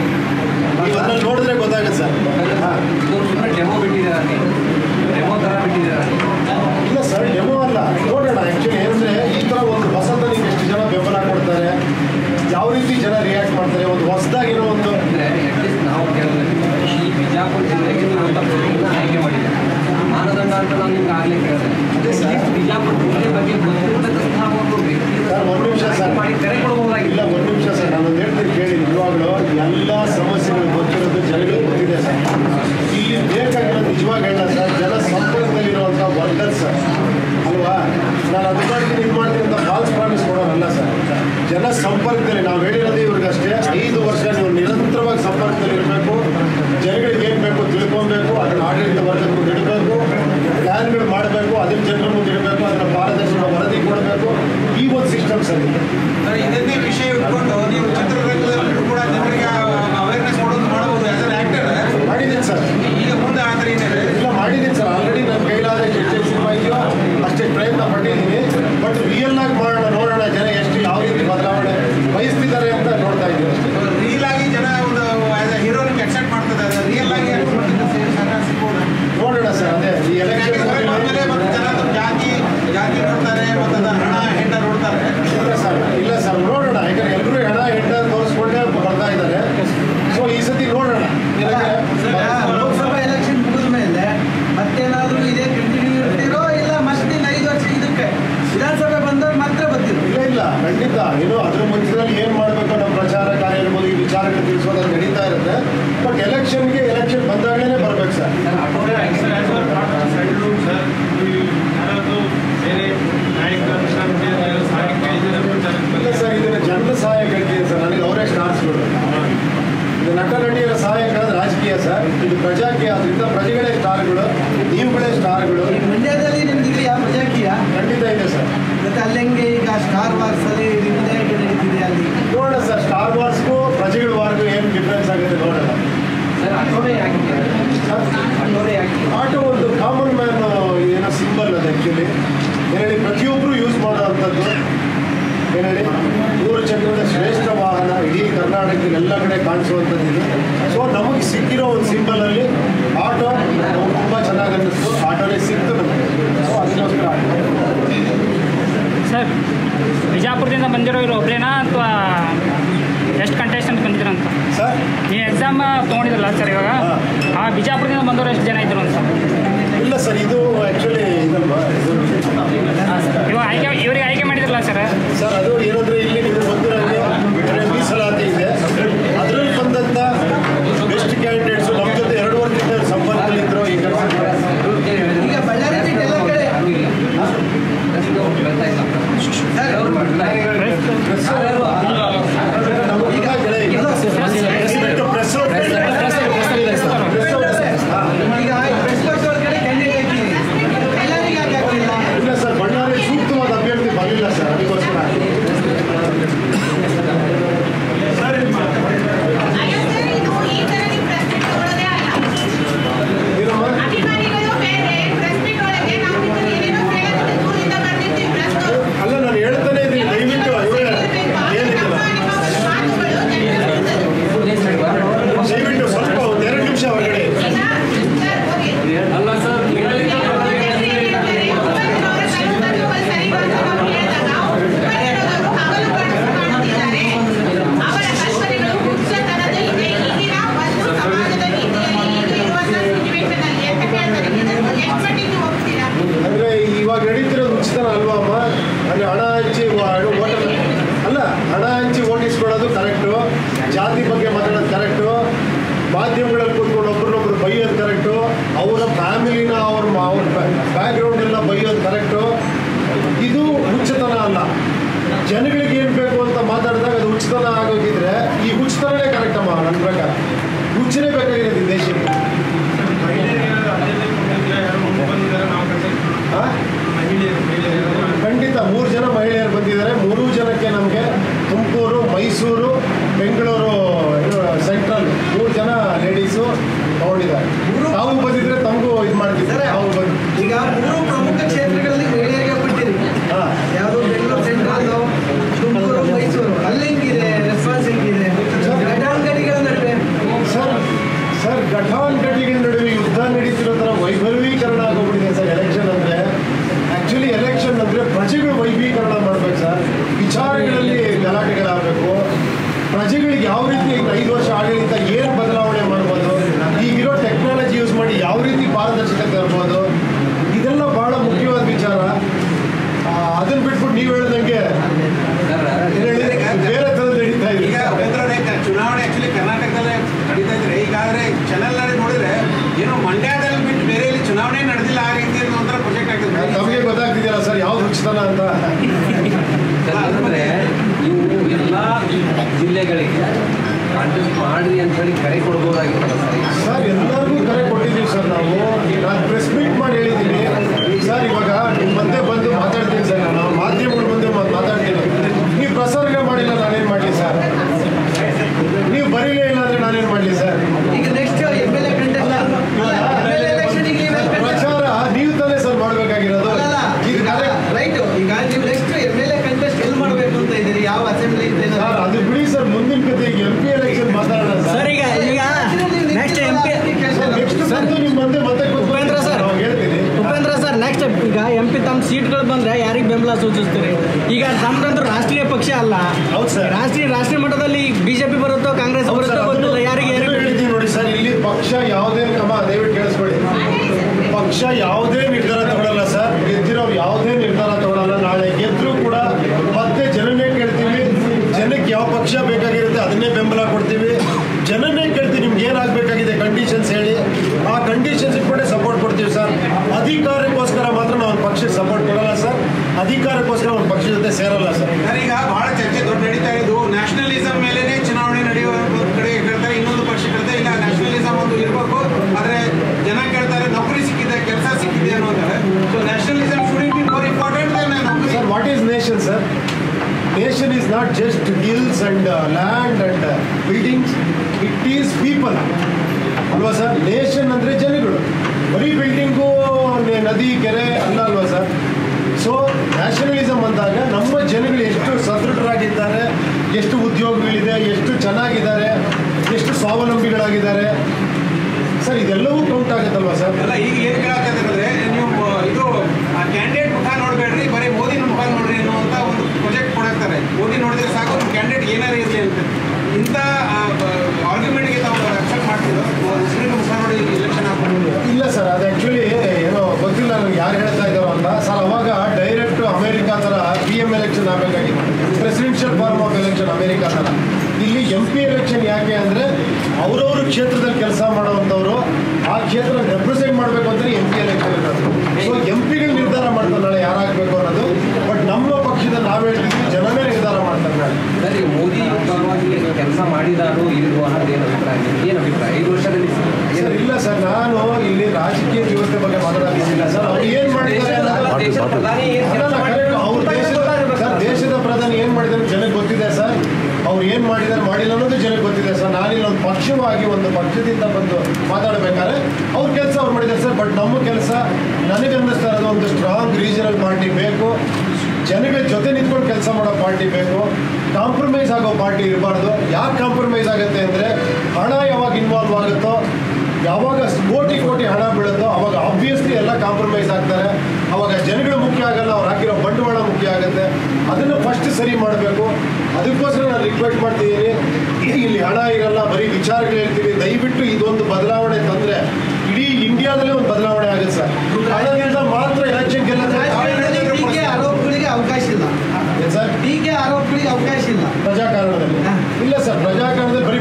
ನೀವು ಅದನ್ನ ನೋಡಿದ್ರೆ ಗೊತ್ತಾಗುತ್ತೆ ಸರ್ ಹಾಂ ಡೆಮೋ ಬಿಟ್ಟಿದ್ದಾರೆ ಡೆಮೋ ಥರ ಬಿಟ್ಟಿದ್ದಾರೆ ಇಲ್ಲ ಸರ್ ಡೆಮೋ ಅಲ್ಲ ನೋಡೋಣ ಆ್ಯಕ್ಚುಲಿ ಏನಂದರೆ ಈ ಥರ ಒಂದು ಹೊಸತನಿಗೆ ಎಷ್ಟು ಜನ ಬೆಂಬಲ ಕೊಡ್ತಾರೆ ಯಾವ ರೀತಿ ಜನ ರಿಯಾಕ್ಟ್ ಮಾಡ್ತಾರೆ ಒಂದು ಹೊಸದಾಗಿರೋ ಒಂದು ಅಂದರೆ ಅಟ್ಲೀಸ್ಟ್ ನಾವು ಕೇಳಿದ್ರೆ ಈ ಬಿಜಾಪುರ ಜಿಲ್ಲೆಗೆ ನಾವು ತಪ್ಪನ್ನ ಆಯ್ಕೆ ಮಾಡಿದ್ದೇವೆ ಮಾನದಂಡ ಅಂತ ನಾನು ನಿಮ್ಗೆ ಆಗಲೇ ಕೇಳಿದೆ ಅದೇ ಸರ್. At least ಬಿಜಾಪುರ ಜಿಲ್ಲೆ ಬಗ್ಗೆ ಗೊತ್ತಿರತಕ್ಕಂತಹ ಒಂದು ವ್ಯಕ್ತಿ ಸರ್, ಒಂದ್ ನಿಮಿಷ ಸರ್. ಮಾಡಿ ಕರೆ ಕೊಡಬಹುದಾಗಿಲ್ಲ ಇಲ್ಲ ಒಂದು ನಿಮಿಷ ಸರ್ ನಾನೊಂದು ಹೇಳ್ತೀನಿ ಕೇಳಿ ನಿಜವಾಗ್ಲೂ ಎಲ್ಲ ಸಮಸ್ಯೆಗಳು ಗೊತ್ತಿರೋದು ಜನಗಳಿಗೆ ಗೊತ್ತಿದೆ ಸರ್ ಇಲ್ಲಿ ಬೇಕಾಗಿರೋ ನಿಜವಾಗ ಹೇಳ ಸರ್ ಜನ ಸಂಪರ್ಕದಲ್ಲಿರುವಂಥ ವರ್ಕರ್ಸ್ ಸರ್ ಅಲ್ವಾ ನಾನು ಅದು ಮಾಡ್ತೀನಿ ಇದು ಮಾಡ್ತೀನಿ ಅಂತ ಫಾಲ್ಸ್ ಪ್ರಾಮಿಸ್ ಕೊಡೋರಲ್ಲ ಸರ್ ಜನ ಸಂಪರ್ಕದಲ್ಲಿ ನಾವು ಹೇಳಿರೋದು ಇವ್ರಿಗಷ್ಟೇ ಐದು ವರ್ಷ ನೀವು ನಿರಂತರವಾಗಿ ಸಂಪರ್ಕದಲ್ಲಿ ಇರಬೇಕು ಜನಗಳಿಗೆ ಏನು ಬೇಕು ತಿಳ್ಕೊಬೇಕು ಅದನ್ನ ಆಡಳಿತ ವರ್ಗದ ಮುಂದೆ ಇಡಬೇಕು ಪ್ಲ್ಯಾನ್ಗಳು ಮಾಡಬೇಕು ಅದನ್ನ ಜನರ ಮುಂದೆ ಇಡಬೇಕು ಅದನ್ನ ಪಾರದರ್ಶಕ ವರದಿ ಕೊಡಬೇಕು ಈ ಒಂದು ಸಿಸ್ಟಮ್ ಸರ್ ಇದು ಸರ್ ಇದನ್ನೇ ವಿಷಯ ಇಟ್ಕೊಂಡು ನೀವು ಚಿತ್ರರಂಗದಲ್ಲೂ ಕೂಡ ಜನರಿಗೆ ಅವೇರ್ನೆಸ್ ಕೊಡೋದು ಮಾಡಬಹುದು ಆಸ್ ಅನ್ ಆಕ್ಟರ್ ಮಾಡಿದ್ದೀನಿ ಸರ್ ಈಗ ಮುಂದೆ ಆದರೆ ಏನಿದೆ ಇಲ್ಲ ಮಾಡಿದ್ದೀನಿ ಸರ್ ಆಲ್ರೆಡಿ ನನ್ನ ಕೈಲಾದ ಎಷ್ಟು ಸಿನಿಮಾ ಇದೆಯೋ ಅಷ್ಟೇ ಪ್ರಯತ್ನ ಪಟ್ಟಿದ್ದೀನಿ ಬಟ್ ರಿಯಲ್ ಆಗಿ ಮಾಡೋಣ ನೋಡೋಣ ಜನ ಎಷ್ಟು ಯಾವ ರೀತಿ ಬದಲಾವಣೆ ಬಯಸ್ತಿದ್ದಾರೆ ಅಂತ ನೋಡ್ತಾ ಇದ್ದೀನಿ ಅಷ್ಟೇ ರಿಯಲ್ ಆಗಿ ಜನ ಒಂದು ಆಸ್ ಅ ಹೀರೋನಿಗೆ ಅಕ್ಸೆಪ್ಟ್ ಮಾಡ್ತದೆ ಅದು ರಿಯಲ್ ಆಗಿ ಸಿಗ್ಬೋದು ನೋಡೋಣ ಸರ್ ಅದೇ ಈ ಯಾಕಂದ್ರೆ ಹೊರಗೆ ಬಂದ್ಮೇಲೆ ಎಲೆಕ್ಷನ್ ಮತ್ತೆ ಜನ ತಮ್ಮ ಜಾತಿ ಜಾತಿ ನೋಡ್ತಾರೆ ಮತ್ತೆ ಅದರ ಹಣ ಹೆಂಡ ನೋಡ್ತಾರೆ ಇಲ್ಲ ಸರ್ ಇಲ್ಲ ಸರ್ ನೋಡೋಣ ಯಾಕಂದ್ರೆ ಎಲ್ಲರೂ ಹಣ ಹೆಂಡ ತೋರಿಸ್ಕೊಂಡೇ ಬರ್ತಾ ಇದ್ದಾರೆ ಸೊ ಈ ಸತಿ ನೋಡೋಣ ಸರ್, ಲೋಕಸಭಾ ಎಲೆಕ್ಷನ್ ಮುಗಿದ ಮೇಲೆ ಮತ್ತೇನಾದ್ರೂ ಇದೇ ಕಂಟಿನ್ಯೂ ಇರ್ತೀರೋ ಇಲ್ಲ ಮತ್ತೆ ಐದು ವರ್ಷ ಇದಕ್ಕೆ ವಿಧಾನಸಭೆ ಬಂದಾಗ ಮಾತ್ರ ಬರ್ತೀರೋ ಇಲ್ಲ ಇಲ್ಲ ಖಂಡಿತ ಏನು ಅದ್ರ ಮುಂಚಿನಲ್ಲಿ ಏನು ಮಾಡಬೇಕು ನಮ್ಮ ಪ್ರಚಾರ ಕಾರ್ಯ ಇರ್ಬೋದು ಈ ವಿಚಾರಗಳು ತಿಳಿಸೋದು ಅದು ನಡೀತಾ ಇರುತ್ತೆ ಬಟ್ ಎಲೆಕ್ಷನ್ಗೆ ಎಲೆಕ್ಷನ್ ಬಂದಾಗಲೇ ಬರ್ಬೇಕು ಸರ್ ಸರ್ ಅಟೋರೆ ಆಗಿ sir as a part of ಸೈಡ್ಲೂಮ್ ಸರ್ ಈ ಯಾರಾದರೂ ಬೇರೆ ನಾಯಕರ ಸಹಾಯಕ್ಕೆ ಇದರ ಪ್ರಚಾರಕ್ಕೆ ಇಲ್ಲ ಸರ್ ಇದನ್ನ ಜನರ ಸಹಾಯ ಕೇಳ್ತೀನಿ ಸರ್ ನನಗೆ ಅವರೇ ಸ್ಟಾರ್ಸ್ಗಳು ಇದು ನಟ ನಟಿಯರ ಸಹಾಯ ಕೇಳಿದ್ರೆ ರಾಜಕೀಯ ಸರ್ ಇದು ಪ್ರಜಾಕೀಯ ಅದರಿಂದ ಪ್ರಜೆಗಳೇ ಸ್ಟಾರ್ಗಳು ನೀವುಗಳೇ ಸ್ಟಾರ್ಗಳು ಈ ಮಂಡ್ಯದಲ್ಲಿ ನಿಮ್ಗೆ ಯಾವ ಪ್ರಜಾಕೀಯ ಖಂಡಿತ ಇದೆ ಸರ್ ಮತ್ತೆ ಅಲ್ಲಂಗೆ ಈಗ ಸ್ಟಾರ್ ವಾರ್ಸ್ ಅಲ್ಲಿ ವಿನಾಯಕ ನಡೀತಿದೆ ಅಲ್ಲಿ ನೋಡೋಣ ಸರ್ ಸ್ಟಾರ್ ವಾರ್ಸ್ಗೂ ಪ್ರಜೆಗಳ ವಾರ್ಗೂ ಏನು ಡಿಫ್ರೆನ್ಸ್ ಆಗುತ್ತೆ ನೋಡೋಣ ಸರ್ ಅಟೋರೆ ಆಗಿ ಸರ್ ಅಟೋರೆ ಆಗಿ ಆಟೋ ಒಂದು ಕಾಮನ್ ಮ್ಯಾನ್ ಏನೋ ಸಿಂಬಲ್ ಅದು ಆ್ಯಕ್ಚುಲಿ ಏನೇಳಿ ಪ್ರತಿಯೊಬ್ಬರು ಯೂಸ್ ಮಾಡೋವಂಥದ್ದು ಏನೇಳಿ ಮೂರು ಚಕ್ರದ ಶ್ರೇಷ್ಠ ವಾಹನ ಇಡೀ ಕರ್ನಾಟಕದಲ್ಲಿ ಎಲ್ಲ ಕಡೆ ಕಾಣಿಸುವಂಥದ್ದು ಇದು ಸೊ ನಮಗೆ ಸಿಕ್ಕಿರೋ ಒಂದು ಸಿಂಬಲಲ್ಲಿ ಆಟೋ ನಮ್ಗೆ ತುಂಬ ಚೆನ್ನಾಗಿ ಅನ್ನಿಸ್ತು ಆಟೋನೇ ಸಿಕ್ತು ನಮಗೆ ಸೊ ಅದಕ್ಕೋಸ್ಕರ ಆಟೋ ಸರ್ ಬಿಜಾಪುರದಿಂದ ಬಂದಿರೋ ಇರೋ ಒಬ್ಬರೇನಾ ಅಥವಾ ಎಷ್ಟು ಕಂಟೆಸ್ಟೆಂಟ್ ಬಂದಿದ್ರು ಅಂತ ಸರ್ ನೀವು ಎಕ್ಸಾಮ್ ತೊಗೊಂಡಿದ್ರಲ್ಲ ಸರ್ ಇವಾಗ ಆ ಬಿಜಾಪುರದಿಂದ ಬಂದವರು ಎಷ್ಟು ಜನ ಇದ್ರು ಅಂತ ಇಲ್ಲ ಸರ್ ಇದು ಆ್ಯಕ್ಚುಲಿ ಇದಲ್ವಾ ಇದು ಇವಾಗ ಆಯ್ಕೆ ಇವರಿಗೆ ಆಯ್ಕೆ ಮಾಡಿದ್ರಲ್ಲ ಸರ್ ಸರ್ ಅದು ಏನಂದ್ರೆ ಇಲ್ಲಿ ನೀವು ಬಂದಿರೋಂಗೆ ಬೇರೆ ಮೀಸಲಾತಿ ಇದೆ ಅದರಲ್ಲಿ ಬಂದಂಥ ಬೆಸ್ಟ್ ಕ್ಯಾಂಡಿಡೇಟ್ಸು ನಮ್ಮ ಜೊತೆ ಎರಡು ವರ್ಷದಿಂದ ಸಂಪರ್ಕದಲ್ಲಿದ್ದರು ಈ ಕೆಲಸ ಈಗ ಬಳ್ಳಾರಿ ಜಿಲ್ಲೆ ಎಲ್ಲ ಕಡೆ ಈಗ ಪ್ರೆಸ್ ಈಗ ಪ್ರೆಸ್ ಅವ್ರ ಕಡೆ ಕ್ಯಾಂಡಿಡೇಟ್ ಹಾಕಿರಿ ಬಳ್ಳಾರಿಗೆ ಯಾಕೆ ಹಾಕಿಲ್ಲ ಇಲ್ಲ ಸರ್ ಬಳ್ಳಾರಿ ಸೂಕ್ತವಾದ ಅಭ್ಯರ್ಥಿ ಬರಲಿಲ್ಲ ಸರ್ ಅದಕ್ಕೋಸ್ಕರ ಸರ್ ಜಾತಿ ಬಗ್ಗೆ ಮಾತಾಡೋದು ಕರೆಕ್ಟು ಮಾಧ್ಯಮಗಳಲ್ಲಿ ಕೂತ್ಕೊಂಡು ಒಬ್ರನ್ನೊಬ್ರು ಬೈಯೋದು ಕರೆಕ್ಟು ಅವರ ಫ್ಯಾಮಿಲಿನ ಅವ್ರ ಅವ್ರ ಬ್ಯಾಕ್ಗ್ರೌಂಡ್ ಎಲ್ಲ ಬೈಯೋದು ಕರೆಕ್ಟು ಇದು ಹುಚ್ಚತನ ಅಲ್ಲ ಜನಗಳಿಗೆ ಏನು ಬೇಕು ಅಂತ ಮಾತಾಡಿದಾಗ ಅದು ಹುಚ್ಚತನ ಆಗೋಗಿದ್ರೆ ಈ ಹುಚ್ಚತನನೇ ಕರೆಕ್ಟ್ ಅಮ್ಮ ನನ್ನ ಪ್ರಕಾರ ಹುಚ್ಚನೇ ಬೇಕಾಗಿರೋದು ಈ ದೇಶಕ್ಕೆ ಮಹಿಳೆಯರಿಗೆ ಅಲ್ಲೇ ಕೊಟ್ಟಿದ್ರೆ ಯಾರು ಮುಂದೆ ಬಂದಿದ್ದಾರೆ ನಾವು ಕಡೆ ಆ? ಮಹಿಳೆಯರು ಮಹಿಳೆಯರು ಖಂಡಿತ ಮೂರು ಜನ ಮಹಿಳೆಯರು ಬಂದಿದ್ದಾರೆ ಮೂರು ಜನಕ್ಕೆ ನಮಗೆ ತುಮಕೂರು ಮೈಸೂರು ಬೆಂಗಳೂರು ಇದು ಸೆಂಟ್ರಲ್ ಮೂರು ಜನ ಲೇಡೀಸು ತಗೊಂಡಿದ್ದಾರೆ ತಾವು ಬಂದಿದ್ರೆ ತಮಗೂ ಇದು ಮಾಡ್ತಿದ್ದಾರೆ ತಾವು ಬಂದು ಈಗ ಮೂರು ಪ್ರಮುಖ ಕ್ಷೇತ್ರಗಳಲ್ಲಿ ಮಹಿಳೆಯರಿಗೆ ಬಿಟ್ಟಿರಿ ಹಾಂ ಯಾವುದು ಬೆಂಗಳೂರು ಸೆಂಟ್ರಲ್ ತುಮಕೂರು ಮೈಸೂರು ಅಲ್ಲಿ ಹೆಂಗಿದೆ ರೆಸ್ಪಾನ್ಸ್ ಹೆಂಗಿದೆ ಘಟಾನುಘಟಿಗಳ ನಡುವೆ ಸರ್ ಸರ್ ಘಟಾನುಘಟಿಗಳ ನಡುವೆ ಯುದ್ಧ ನಡೀತಿರೋ ಥರ ವೈಭವೀಕರಣ ಆಗೋಗ್ಬಿಟ್ಟಿದೆ ಸರ್ ಎಲೆಕ್ಷನ್ ಅಂದರೆ ಆ್ಯಕ್ಚುಲಿ ಎಲೆಕ್ಷನ್ ಅಂದರೆ ಪ್ರಜೆಗಳು ವೈಭವೀಕರಣ ಮಾಡ್ಬೇಕು ಸರ್ ವಿಚಾರಗಳಲ್ಲಿ ಗಲಾಟೆಗಳಾಗಬೇಕು ಪ್ರಜೆಗಳಿಗೆ ಯಾವ ರೀತಿ ಈಗ ಐದು ವರ್ಷ ಆಡಳಿತ ಏನು ಬದಲಾವಣೆ ಮಾಡ್ಬೋದು ಈಗಿರೋ ಟೆಕ್ನಾಲಜಿ ಯೂಸ್ ಮಾಡಿ ಯಾವ ರೀತಿ ಪಾರದರ್ಶಕತೆ ತರ್ಬೋದು ಇದೆಲ್ಲ ಭಾಳ ಮುಖ್ಯವಾದ ವಿಚಾರ ಅದನ್ನು ಬಿಟ್ಬಿಟ್ಟು ನೀವು ಹೇಳ್ದಂಗೆ ಏನ್ ಹೇಳಿ? ಬೇರೆ ಥರದ್ದು ನಡೀತಾ ಇದೆ ಈಗ ಉಪೇಂದ್ರವ್ರೆ, ಕ- ಚುನಾವಣೆ ಆಕ್ಚುಲಿ ಕರ್ನಾಟಕದಲ್ಲೇ ನಡೀತಾ ಇದ್ರೆ ಈಗ ಆದ್ರೆ ಚಾನೆಲ್ ನಲ್ಲಿ ನೋಡಿದ್ರೆ ಏನು ಮಂಡ್ಯದಲ್ಲಿ ಬಿಟ್ಟು ಬೇರೆ ಇಲ್ಲಿ ಚುನಾವಣೆ ನಡೆದಿಲ್ಲ ಆ ರೀತಿ ಅನ್ನೋ ಒಂಥರ ಪ್ರೊಜೆಕ್ಟ್ ಆಗ್ತದೆ ತಮಗೆ ಗೊತ್ತಾಗ್ತಿದೆಯಲ್ಲ ಸರ್ ಯಾವ್ದು ಹುಚ್ಚತನ ಅಂತ ಅಂದ್ರೆ ನೀವು ಎಲ್ಲ ಜಿಲ್ಲೆಗಳಿಗೆ ಕಾಂಟೆಸ್ಟ್ ಮಾಡ್ರಿ ಅಂತ ಹೇಳಿ ಕರೆ ಕೊಡ್ಬೋದಾಗಿತ್ತಲ್ಲ ಸರ್ ಈಗ. ಸರ್ ಎಲ್ಲರಿಗೂ ಕರೆ ಕೊಟ್ಟಿದ್ದೀವಿ ಸರ್ ನಾವು ನಾನು ಪ್ರೆಸ್ ಮೀಟ್ ಮಾಡಿ ಹೇಳಿದ್ದೀನಿ ಸರ್ ಇವಾಗ ನಿಮ್ಮ ಮುಂದೆ ಬಂದು ಮಾತಾಡ್ತೀನಿ ಸರ್ ನಾನು ಮಾಧ್ಯಮಗಳ ಮುಂದೆ ಬಂದು ಮಾತಾಡ್ತೀನಿ ನೀವು ಪ್ರಸಾರನೇ ಮಾಡಿಲ್ಲ ನಾನೇನು ಮಾಡಲಿ ಸರ್ ನೀವು ಬರೀಲೇ ಇಲ್ಲ ಅಂದರೆ ನಾನೇನು ಮಾಡಲಿ ಸರ್ ಈಗ next M L A contest M L ಎಲೆಕ್ಷನ್ಗೆ ಪ್ರಚಾರ ನೀವು ತಾನೇ ಸರ್ ಮಾಡಬೇಕಾಗಿರೋದು ಇದು ಕರೆಕ್ಟ್ ರೈಟ್ ಈಗ ನೀವು next M L A contest ಎಲ್ಲಿ ಮಾಡಬೇಕು ಅಂತ ಇದ್ದೀರಿ ಯಾವ ಅಸೆಂಬ್ಲಿ ಸರ್ ಅದು ಬಿಡಿ ಸರ್ ಮುಂದಿನ ಕತೆ ಈಗ ಎಂ ಪಿ ಎಲೆಕ್ಷನ್ ಮಾತಾಡೋಣ ಸರ್ ಸರ್ ಈಗ ಈಗ ನೆಕ್ಸ್ಟ್ ಎಂ ಪಿ ನೆಕ್ಸ್ಟ್ ಬಂದು ನಿಮ್ಮ ಮುಂದೆ ಮತ್ತೆ ಕೂತ್ಕೊಂಡು ಉಪೇಂದ್ರ ಸರ್. ನಾವು ಹೇಳ್ತೀನಿ ಉಪೇಂದ್ರ ಸರ್ ನೆಕ್ಸ್ಟ್ ಈಗ ಎಂ ಪಿ ತಮ್ಮ ಸೀಟ್ಗಳು ಬಂದ್ರೆ ಯಾರಿಗೆ ಬೆಂಬಲ ಸೂಚಿಸ್ತೀರಿ ಈಗ ತಮ್ಮದಂತೂ ರಾಷ್ಟ್ರೀಯ ಪಕ್ಷ ಅಲ್ಲ ಹೌದು ಸರ್. ರಾಷ್ಟ್ರೀಯ ರಾಷ್ಟ್ರೀಯ ಮಟ್ಟದಲ್ಲಿ ಬಿಜೆಪಿ ಬರುತ್ತೋ ಕಾಂಗ್ರೆಸ್ ಹೌದು ಬರುತ್ತೋ ಸರ್, ಗೊತ್ತಿಲ್ಲ ಯಾರಿಗೆ ಅದನ್ನು ಯಾರಿಗೆ ಹೇಳಿದ್ದೀನಿ ನೋಡಿ ಸರ್ ಇಲ್ಲಿ ಪಕ್ಷ ಯಾವುದೇ ಕ್ರಮ ದಯವಿಟ್ಟು ಕೇಳಿಸ್ಕೊಳ್ಳಿ ಪಕ್ಷ ಯಾವುದೇ ನಿರ್ಧಾರ ತಗೊಳ್ಳಲ್ಲ ಸರ್ ಗೆದ್ದಿರೋರು ಯಾವುದೇ ನಿರ್ಧಾರ ತಗೊಳ್ಳಲ್ಲ ನಾಳೆ ಗೆದ್ದರೂ ಕೂಡ ಮತ್ತೆ ಜನನೇ ಕೇಳ್ತೀವಿ ಜನಕ್ಕೆ ಯಾವ ಪಕ್ಷ ಬೇಕಾಗಿರುತ್ತೆ ಅದನ್ನೇ ಬೆಂಬಲ ಕೊಡ್ತೀವಿ ಜನನೇ ಕೇಳ್ತೀವಿ ನಿಮ್ಗೆ ಏನಾಗಬೇಕಾಗಿದೆ ಕಂಡೀಷನ್ಸ್ ಹೇಳಿ ಆ ಕಂಡೀಷನ್ಸ್ ಇಟ್ಕೊಂಡೆ ಸಪೋರ್ಟ್ ಕೊಡ್ತೀವಿ ಸರ್ ಅಧಿಕಾರಕ್ಕೋಸ್ಕರ ಮಾತ್ರ ನಾವು ಒಂದು ಪಕ್ಷಕ್ಕೆ ಸಪೋರ್ಟ್ ಕೊಡಲ್ಲ ಸರ್ ಅಧಿಕಾರಕ್ಕೋಸ್ಕರ ಒಂದು ಪಕ್ಷದ ಜೊತೆ ಸೇರಲ್ಲ ಸರ್ ಸರ್ ಈಗ ಬಹಳ ಚರ್ಚೆ ದೊಡ್ಡ ನಡೀತಾ ಇದ್ದು ನ್ಯಾಷನಲಿಸಮ್ ಮೇಲೆನೆ ಚುನಾವಣೆ ನಡೆಯುವ ಒಂದು ಕಡೆ ಹೇಳ್ತಾರೆ ಇನ್ನೊಂದು ಪಕ್ಷ ಕೇಳ್ತಾರೆ ಇಲ್ಲ ನ್ಯಾಷನಲಿಸಮ್ ಒಂದು ಇರಬೇಕು ಆದ್ರೆ ಜನ ಕೇಳ್ತಾರೆ ನೌಕರಿ ಸಿಕ್ಕಿದೆ ಕೆಲಸ ಸಿಕ್ಕಿದೆ ಅನ್ನೋತಾರೆ so nationalism should be more important ನೌಕರಿ Sir, what is nation, sir? Nation is not just hills and uh, land and uh, buildings. It is people. ಅಲ್ವಾ ಸರ್ ನೇಷನ್ ಅಂದರೆ ಜನಗಳು ಬರೀ ಬಿಲ್ಡಿಂಗು ನದಿ ಕೆರೆ ಅಲ್ಲ ಅಲ್ವಾ ಸರ್ ಸೊ ನ್ಯಾಷನಲಿಸಮ್ ಅಂದಾಗ ನಮ್ಮ ಜನಗಳು ಎಷ್ಟು ಸದೃಢರಾಗಿದ್ದಾರೆ ಎಷ್ಟು ಉದ್ಯೋಗಗಳಿದೆ ಎಷ್ಟು ಚೆನ್ನಾಗಿದ್ದಾರೆ ಎಷ್ಟು ಸ್ವಾವಲಂಬಿಗಳಾಗಿದ್ದಾರೆ ಸರ್ ಇದೆಲ್ಲವೂ ಕೌಂಟ್ ಆಗುತ್ತಲ್ವಾ ಸರ್ ಅಲ್ಲ ಈಗ ಏನ್ ಕೇಳಾಕತ್ತಂದ್ರೆ ನೀವು ಆ, ಇದು ಆ ಕ್ಯಾಂಡಿಡೇಟ್ ಮುಖ ನೋಡ್ಬೇಡ್ರಿ ಬರೀ ಮೋದಿ ಮುಖ ನೋಡ್ರಿ ಅನ್ನುವಂತ ಒಂದು ಪ್ರಾಜೆಕ್ಟ್ ಕೊಡಾಕ್ತಾರೆ ಮೋದಿ ನೋಡಿದ್ರೆ ಸಾಕು ನಿಮ್ಮ ಕ್ಯಾಂಡಿಡೇಟ್ ಏನಾರ ಇರಲಿ ಅಂತ ಇಂಥ ಆರ್ಗ್ಯುಮೆಂಟ್ಗೆ ತಾವು ಅಕ್ಸೆಪ್ಟ್ ಮಾಡ್ತಿದ್ರು ಮುಸ್ಲಿಂ ಮುಖ ನೋಡಿ ಎಲೆಕ್ಷನ್ ಹಾಕೊಂಡು ಇಲ್ಲ ಸರ್ ಅದು ಆ್ಯಕ್ಚುಲಿ ಏನೋ ಗೊತ್ತಿಲ್ಲ ನನಗೆ ಯಾರು ಹೇಳ್ತಾ ಇದ್ದಾರೋ ಅಂತ ಸರ್ ಅವಾಗ ಡೈರೆಕ್ಟ್ ಅಮೇರಿಕಾ ಥರ ಪಿ ಎಮ್ ಎಲೆಕ್ಷನ್ ಆಗಬೇಕಾಗಿತ್ತು presidential form of election America ಥರ ಇಲ್ಲಿ ಎಂ ಪಿ ಎಲೆಕ್ಷನ್ ಯಾಕೆ ಅಂದರೆ ಅವರವ್ರ ಕ್ಷೇತ್ರದಲ್ಲಿ ಕೆಲಸ ಮಾಡೋವಂಥವ್ರು ಆ ಕ್ಷೇತ್ರ ರೆಪ್ರೆಸೆಂಟ್ ಮಾಡಬೇಕು ಅಂದರೆ ಎಂ ಪಿ ಎಲೆಕ್ಷನ್ ಇರೋದು ಸೊ ಎಂ ಪಿಗಳು ನಿರ್ಧಾರ ಮಾಡ್ತಾರೆ ನಾಳೆ ಯಾರಾಗಬೇಕು ಅನ್ನೋದು ಬಟ್ ನಮ್ಮ ಪಕ್ಷದ ನಾವು ಹೇಳ್ತೀವಿ ಜನನೇ ನಿರ್ಧಾರ ಮಾಡ್ತಾರೆ ನಾಳೆ ಸರ್ ಈಗ ಮೋದಿ ಪರವಾಗಿ ಕೆಲಸ ಮಾಡಿದಾರು ಇಲ್ವೋ ಅನ್ನೋದು ಏನು ಅಭಿಪ್ರಾಯ ಏನು ಅಭಿಪ್ರಾಯ ಐದು ವರ್ಷದಲ್ಲಿ ಏನು ಸರ್ ಇಲ್ಲ ಸರ್ ನಾನು ಇಲ್ಲಿ ರಾಜಕೀಯ ವ್ಯವಸ್ಥೆ ಬಗ್ಗೆ ಮಾತಾಡೋದಿಲ್ಲ ಸರ್ ಅವ್ರು ಏನು ಮಾಡಿದ್ದಾರೆ ಅನ್ನೋದು ದೇಶದ ಪ್ರಧಾನಿ ಏನ್ ಕೆಲಸ ಅಲ್ಲ, correct. ಅವ್ರ ದೇಶದ ಸರ್, ದೇಶದ ಪ್ರಧಾನಿ ಏನ್ ಮಾಡಿದ್ದಾರೆ ಜನಕ್ಕೆ ಗೊತ್ತಿದೆ ಸರ್ ಅವ್ರು ಏನ್ ಮಾಡಿದ್ದಾರೆ ಮಾಡಿಲ್ಲ ಅನ್ನೋದು ಜನಕ್ಕೆ ಗೊತ್ತಿದೆ ಸರ್ ನಾನಿಲ್ಲಿ ಒಂದು ಪಕ್ಷವಾಗಿ ಒಂದು ಪಕ್ಷದಿಂದ ಬಂದು ಮಾತಾಡಬೇಕಾದ್ರೆ ಅವ್ರ ಕೆಲಸ ಅವ್ರು ಮಾಡಿದ್ದಾರೆ ಸರ್ ಬಟ್ ನಮ್ಮ ಕೆಲಸ ನನಗೆ ಅನ್ನಿಸ್ತಾ ಇರೋದು ಒಂದು ಸ್ಟ್ರಾಂಗ್ ರೀಜನಲ್ ಪಾರ್ಟಿ ಬೇಕು ಜನಗಳ ಜೊತೆ ನಿಂತ್ಕೊಂಡು ಕೆಲಸ ಮಾಡೋ ಪಾರ್ಟಿ ಬೇಕು ಕಾಂಪ್ರಮೈಸ್ ಆಗೋ ಪಾರ್ಟಿ ಇರಬಾರ್ದು ಯಾಕೆ ಕಾಂಪ್ರಮೈಸ್ ಆಗುತ್ತೆ ಅಂದರೆ ಹಣ ಯಾವಾಗ ಇನ್ವಾಲ್ವ್ ಆಗುತ್ತೋ ಯಾವಾಗ ಕೋಟಿ ಕೋಟಿ ಹಣ ಬೀಳುತ್ತೋ ಅವಾಗ ಆಬ್ವಿಯಸ್ಲಿ ಎಲ್ಲ ಕಾಂಪ್ರಮೈಸ್ ಆಗ್ತಾರೆ ಅವಾಗ ಜನಗಳು ಮುಖ್ಯ ಆಗಲ್ಲ ಅವ್ರು ಹಾಕಿರೋ ಬಂಡವಾಳ ಮುಖ್ಯ ಆಗುತ್ತೆ ಅದನ್ನು ಫಸ್ಟ್ ಸರಿ ಮಾಡಬೇಕು ಅದಕ್ಕೋಸ್ಕರ ನಾನು ರಿಕ್ವೆಸ್ಟ್ ಮಾಡ್ತಿದ್ದೀನಿ ಇಲ್ಲಿ ಹಣ ಇರಲ್ಲ ಬರೀ ವಿಚಾರಗಳು ಹೇಳ್ತೀವಿ ದಯವಿಟ್ಟು ಇದೊಂದು ಬದಲಾವಣೆ ತಂದರೆ ಇಡೀ ಇಂಡಿಯಾದಲ್ಲೇ ಒಂದು ಬದಲಾವಣೆ ಆಗುತ್ತೆ ಸರ್ ಹಣದಿಂದ ಮಾತ್ರ ಎಲೆಕ್ಷನ್ ರಾಜಕೀಯದಲ್ಲಿ ಟೀಕೆ ಆರೋಪಗಳಿಗೆ ಅವಕಾಶ ಇಲ್ಲ ಸರ್ ಟೀಕೆ ಆರೋಪಗಳಿಗೆ ಅವಕಾಶ ಇಲ್ಲ ಪ್ರಜಾಕಾರಣದಲ್ಲಿ ಹಾ. ಇಲ್ಲ ಸರ್ ಪ್ರಜಾಕಾರಣದಲ್ಲಿ ಬರೀ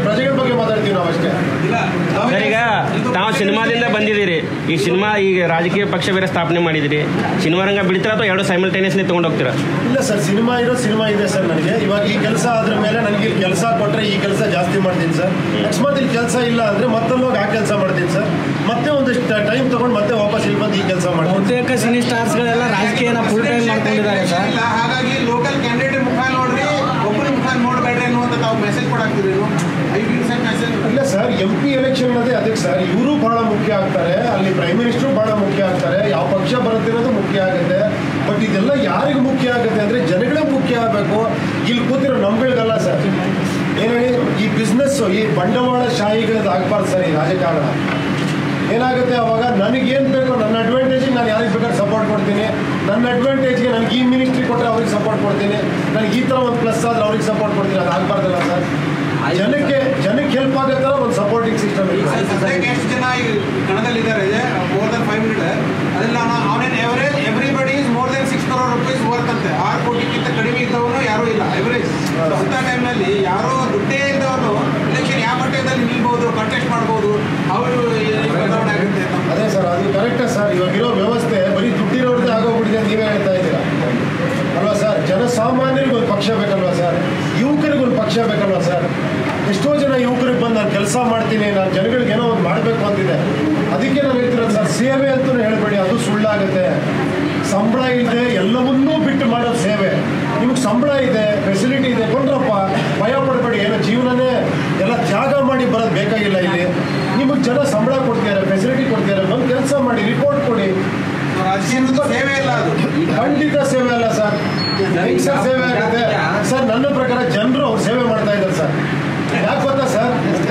ಅಷ್ಟೇ ಸರ್ ಈಗ ತಾವು ಸಿನಿಮಾದಿಂದ ಬಂದಿದ್ದೀರಿ ಈ ಸಿನಿಮಾ ಈಗ ರಾಜಕೀಯ ಪಕ್ಷ ಬೇರೆ ಸ್ಥಾಪನೆ ಮಾಡಿದಿರಿ ಸಿನಿಮಾ ರಂಗ ಬಿಡ್ತೀರಾ ಅಥವಾ ಎರಡು ಸೈಮಲ್ಟೇನಿಯಸ್ಲಿ ತೊಗೊಂಡು ಹೋಗ್ತೀರಾ ಇಲ್ಲ ಸರ್ ಸಿನಿಮಾ ಇರೋ ಸಿನಿಮಾ ಇದೆ ಸರ್ ನನಗೆ ಇವಾಗ ಈ ಕೆಲಸ ಆದ್ರ ಮೇಲೆ ನನಗೆ ಇಲ್ಲಿ ಕೆಲಸ ಕೊಟ್ಟರೆ ಈ ಕೆಲಸ ಜಾಸ್ತಿ ಮಾಡ್ತೀನಿ ಸರ್ ಅಕಸ್ಮಾತ್ ಇಲ್ಲಿ ಕೆಲಸ ಇಲ್ಲ ಅಂದರೆ ಮತ್ತೊಂದು ಹೋಗಿ ಆ ಕೆಲಸ ಮಾಡ್ತೀನಿ ಸರ್ ಮತ್ತೆ ಒಂದಿಷ್ಟು ಟೈಮ್ ತೊಗೊಂಡು ಮತ್ತೆ ವಾಪಸ್ ಇಲ್ಲಿ ಬಂದು ಈ ಕೆಲಸ ಮಾಡ್ತೀನಿ ಬಹುತೇಕ ಸಿನಿ ಸ್ಟಾರ್ಸ್ಗಳೆಲ್ಲ ರಾಜಕೀಯನ ಫುಲ್ ಟೈಮ್ ಮಾಡ್ಕೊಂಡಿದ್ದಾರೆ ಸರ್ ಇಲ್ಲ ಹಾಗಾಗಿ ಲೋಕಲ್ ಕ್ಯಾಂಡಿಡೇಟ್ ಮುಖ ನೋಡ್ರಿ ಒಬ್ಬರ ಮುಖ ನೋಡಬೇಡ್ರಿ ಅನ್ನುವಂತ ತಾವು ಮೆಸೇಜ್ ಕೊಡಾಕ್ತಿರಿ ಐ ವಿ ಸೆಂಡ್ ಮೆಸೇಜ್ ಇಲ್ಲ ಸರ್ ಎಂ ಪಿ ಎಲೆಕ್ಷನ್ ಅನ್ನೋದೇ ಅದಕ್ಕೆ ಸರ್ ಇವರು ಬಹಳ ಮುಖ್ಯ ಆಗ್ತಾರೆ ಅಲ್ಲಿ ಪ್ರೈಮ್ ಮಿನಿಸ್ಟ್ರು ಬಹಳ ಮುಖ್ಯ ಆಗ್ತಾರೆ ಯಾವ ಪಕ್ಷ ಬರುತ್ತಿರೋದು ಮುಖ್ಯ ಆಗುತ್ತೆ ಬಟ್ ಇದೆಲ್ಲ ಯಾರಿಗೆ ಮುಖ್ಯ ಆಗುತ್ತೆ ಅಂದರೆ ಜನಗಳಿಗೆ ಮುಖ್ಯ ಆಗಬೇಕು ಇಲ್ಲಿ ಕೂತಿರೋ ನಮ್ಗಳಿಗಲ್ಲ ಸರ್ ಏನು ಹೇಳಿ ಈ ಬಿಸ್ನೆಸ್ಸು ಈ ಬಂಡವಾಳ ಶಾಹಿಗಳದ್ದು ಆಗ್ಬಾರ್ದು ಸರ್ ಈ ರಾಜಕಾರಣ ಏನಾಗುತ್ತೆ ಅವಾಗ ನನಗೇನು ಬೇಕೋ ನನ್ನ ಅಡ್ವಾಂಟೇಜಿಗೆ ನಾನು ಯಾರಿಗೆ ಬೇಕಾದ್ರೆ ಸಪೋರ್ಟ್ ಕೊಡ್ತೀನಿ ನನ್ನ ಅಡ್ವಾಂಟೇಜ್ಗೆ ನನಗೆ ಈ ಮಿನಿಸ್ಟ್ರಿ ಕೊಟ್ಟರೆ ಅವ್ರಿಗೆ ಸಪೋರ್ಟ್ ಕೊಡ್ತೀನಿ ನನಗೆ ಈ ಥರ ಒಂದು ಪ್ಲಸ್ ಆದ್ರೆ ಅವ್ರಿಗೆ ಸಪೋರ್ಟ್ ಕೊಡ್ತೀನಿ ಅದು ಆಗ್ಬಾರ್ದಲ್ಲ ಸರ್ ಜನಕ್ಕೆ ಜನಕ್ಕೆ ಹೆಲ್ಪ್ ಆಗೋ ಥರ ಒಂದು ಸಪೋರ್ಟಿಂಗ್ ಸಿಸ್ಟಮ್ ಈಗ ಇದೆ ಸದ್ಯಕ್ಕೆ ಎಷ್ಟು ಜನ ಈ ಕಣದಲ್ಲಿದ್ದಾರೆ ಮೋರ್ ದನ್ ಫೈವ್ ಮಿನಿಟ್ ಅದೆಲ್ಲ ಅವನೇನು average everybody is more than six crore rupees worth ಅಂತೆ ಆರು ಕೋಟಿಗಿಂತ ಕಡಿಮೆ ಇದ್ದವನು ಯಾರೂ ಇಲ್ಲ ಎವರೇಜ್ ಅಂತ ಟೈಮ್ನಲ್ಲಿ ಯಾರೋ ದುಡ್ಡೇ ಇದ್ದವನು ಇಲೆಕ್ಷನ್ ಯಾವ ಮಟ್ಟದಲ್ಲಿ ನಿಲ್ಬಹುದು ಕಂಟೆಸ್ಟ್ ಮಾಡ್ಬೋದು ಅವರು ಬದಲಾವಣೆ ಆಗುತ್ತೆ ಅಂತ ಅದೇ ಸರ್ ಅದು ಕರೆಕ್ಟೇ ಸರ್ ಇವಾಗ ಇರೋ ವ್ಯವಸ್ಥೆ ಬರೀ ದುಡ್ಡಿರೋರ್ದೇ ಆಗೋಗ್ಬಿಟ್ಟಿದೆ ಅಂತ ನೀವೇ ಹೇಳ್ತಾ ಇದ್ದೀರಾ ಅಲ್ವಾ ಸರ್ ಜನಸಾಮಾನ್ಯರಿಗೆ ಒಂದು ಪಕ್ಷ ಬೇಕಲ್ವಾ ಸರ್ ಯುವಕರಿಗೆ ಒಂದು ಪಕ್ಷ ಬೇಕಲ್ವಾ ಸರ್ ಎಷ್ಟೋ ಜನ ಯುವಕರಿಗೆ ಬಂದು ನಾನು ಕೆಲಸ ಮಾಡ್ತೀನಿ ನಾನು ಜನಗಳಿಗೆ ಏನೋ ಒಂದು ಮಾಡಬೇಕು ಅಂತಿದೆ ಅದಕ್ಕೆ ನಾನು ಹೇಳ್ತಿರೋದು ಸರ್ ಸೇವೆ ಅಂತಲೂ ಹೇಳಬೇಡಿ ಅದು ಸುಳ್ಳಾಗುತ್ತೆ ಸಂಬಳ ಇದೆ ಎಲ್ಲವನ್ನೂ ಬಿಟ್ಟು ಮಾಡೋ ಸೇವೆ ನಿಮಗೆ ಸಂಬಳ ಇದೆ ಫೆಸಿಲಿಟಿ ಇದೆ ಕೊಂಡ್ರಪ್ಪ ಭಯ ಪಡಬೇಡಿ ಏನೋ ಜೀವನನೇ ಎಲ್ಲ ತ್ಯಾಗ ಮಾಡಿ ಬರೋದು ಬೇಕಾಗಿಲ್ಲ ಇಲ್ಲಿ ನಿಮಗೆ ಜನ ಸಂಬಳ ಕೊಡ್ತಿದ್ದಾರೆ ಫೆಸಿಲಿಟಿ ಕೊಡ್ತಿದ್ದಾರೆ ಬಂದು ಕೆಲಸ ಮಾಡಿ ರಿಪೋರ್ಟ್ ಕೊಡಿ ರಾಜಕೀಯದ ಸೇವೆ ಇಲ್ಲ ಅದು ಖಂಡಿತ ಸೇವೆ ಅಲ್ಲ ಸರ್ ಹೆಂಗ್ ಸರ್ ಸೇವೆ ಆಗುತ್ತೆ ಸರ್ ನನ್ನ ಪ್ರಕಾರ ಜನರು ಅವ್ರು ಸೇವೆ ಮಾಡ್ತಾ ಇದ್ದಾರೆ ಸರ್ ಯಾಕೆ ಗೊತ್ತಾ ಸರ್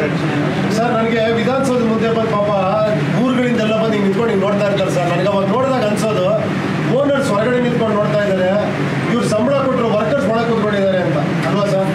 ಸರ್ ನನಗೆ ವಿಧಾನಸೌಧ ಮುಂದೆ ಬಂದು ಪಾಪ ಊರುಗಳಿಂದೆಲ್ಲ ಬಂದು ಹಿಂಗೆ ನಿಂತ್ಕೊಂಡು ಹಿಂಗೆ ನೋಡ್ತಾ ಇರ್ತಾರೆ ಸರ್ ನನಗೆ ಅವಾಗ ನೋಡಿದಾಗ ಅನ್ಸೋದು ಓನರ್ಸ್ ಹೊರಗಡೆ ನಿಂತ್ಕೊಂಡು ನೋಡ್ತಾ ಇದ್ದಾರೆ ಇವ್ರು ಸಂಬಳ ಕೊಟ್ಟರು ವರ್ಕರ್ಸ್ ಒಳಗೆ ಕೂತ್ಕೊಂಡಿದ್ದಾರೆ ಅಂತ ಅಲ್ವಾ ಸರ್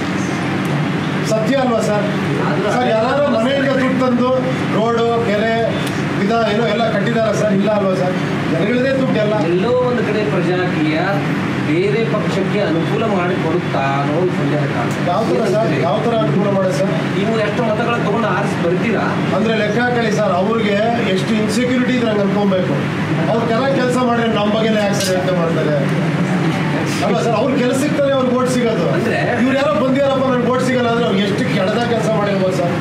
ಸತ್ಯ ಅಲ್ವಾ ಸರ್ ಸರ್ ಯಾರು ಮನೆಯಿಂದ ದುಡ್ಡು ತಂದು ರೋಡು ಕೆರೆ ವಿಧ ಏನೋ ಎಲ್ಲ ಕಟ್ಟಿದಾರ ಸರ್ ಇಲ್ಲ ಅಲ್ವಾ ಸರ್ ಜನಗಳದೇ ದುಡ್ಡು ಎಲ್ಲ ಎಲ್ಲೋ ಒಂದು ಕಡೆ ಪ್ರಜಾಕೀಯ ಬೇರೆ ಪಕ್ಷಕ್ಕೆ ಅನುಕೂಲ ಮಾಡಿ ಕೊಡುತ್ತಾ ಅನ್ನೋ ಸಂದೇಹ ಕಾಣ್ತದೆ. ಯಾವ ಥರ ಸರ್ ಯಾವ ಥರ ಅನುಕೂಲ ಮಾಡಿ ಸರ್ ನೀವು ಎಷ್ಟು ಮತಗಳ ತಗೊಂಡು ಆರಿಸಿ ಬರ್ತೀರಾ ಅಂದರೆ ಲೆಕ್ಕ ಹಾಕಲಿ ಸರ್ ಅವ್ರಿಗೆ ಎಷ್ಟು ಇನ್ಸೆಕ್ಯೂರಿಟಿ ಇದ್ರೆ ಹಂಗೆ ಅನ್ಕೊಬೇಕು ಅವ್ರು ಚೆನ್ನಾಗಿ ಕೆಲಸ ಮಾಡಿದ್ರೆ ನಮ್ಮ ಬಗ್ಗೆನೇ ಯಾಕೆ ಸರ್ ಯೋಚನೆ ಮಾಡ್ತಾರೆ ಅಲ್ಲ ಸರ್ ಅವ್ರ ಕೆಲಸಕ್ಕೆ ತಾನೇ ಅವ್ರಿಗೆ ಓಟ್ ಸಿಗೋದು ಅಂದ್ರೆ? ಇವ್ರು ಯಾರೋ ಬಂದಿರಪ್ಪ ನನ್ಗೆ ಓಟ್ ಸಿಗಲ್ಲ ಅಂದ್ರೆ ಅವ್ರು ಎಷ್ಟು ಕೆಡದ ಕೆಲಸ ಮಾಡಿರ್ಬೋದು ಸರ್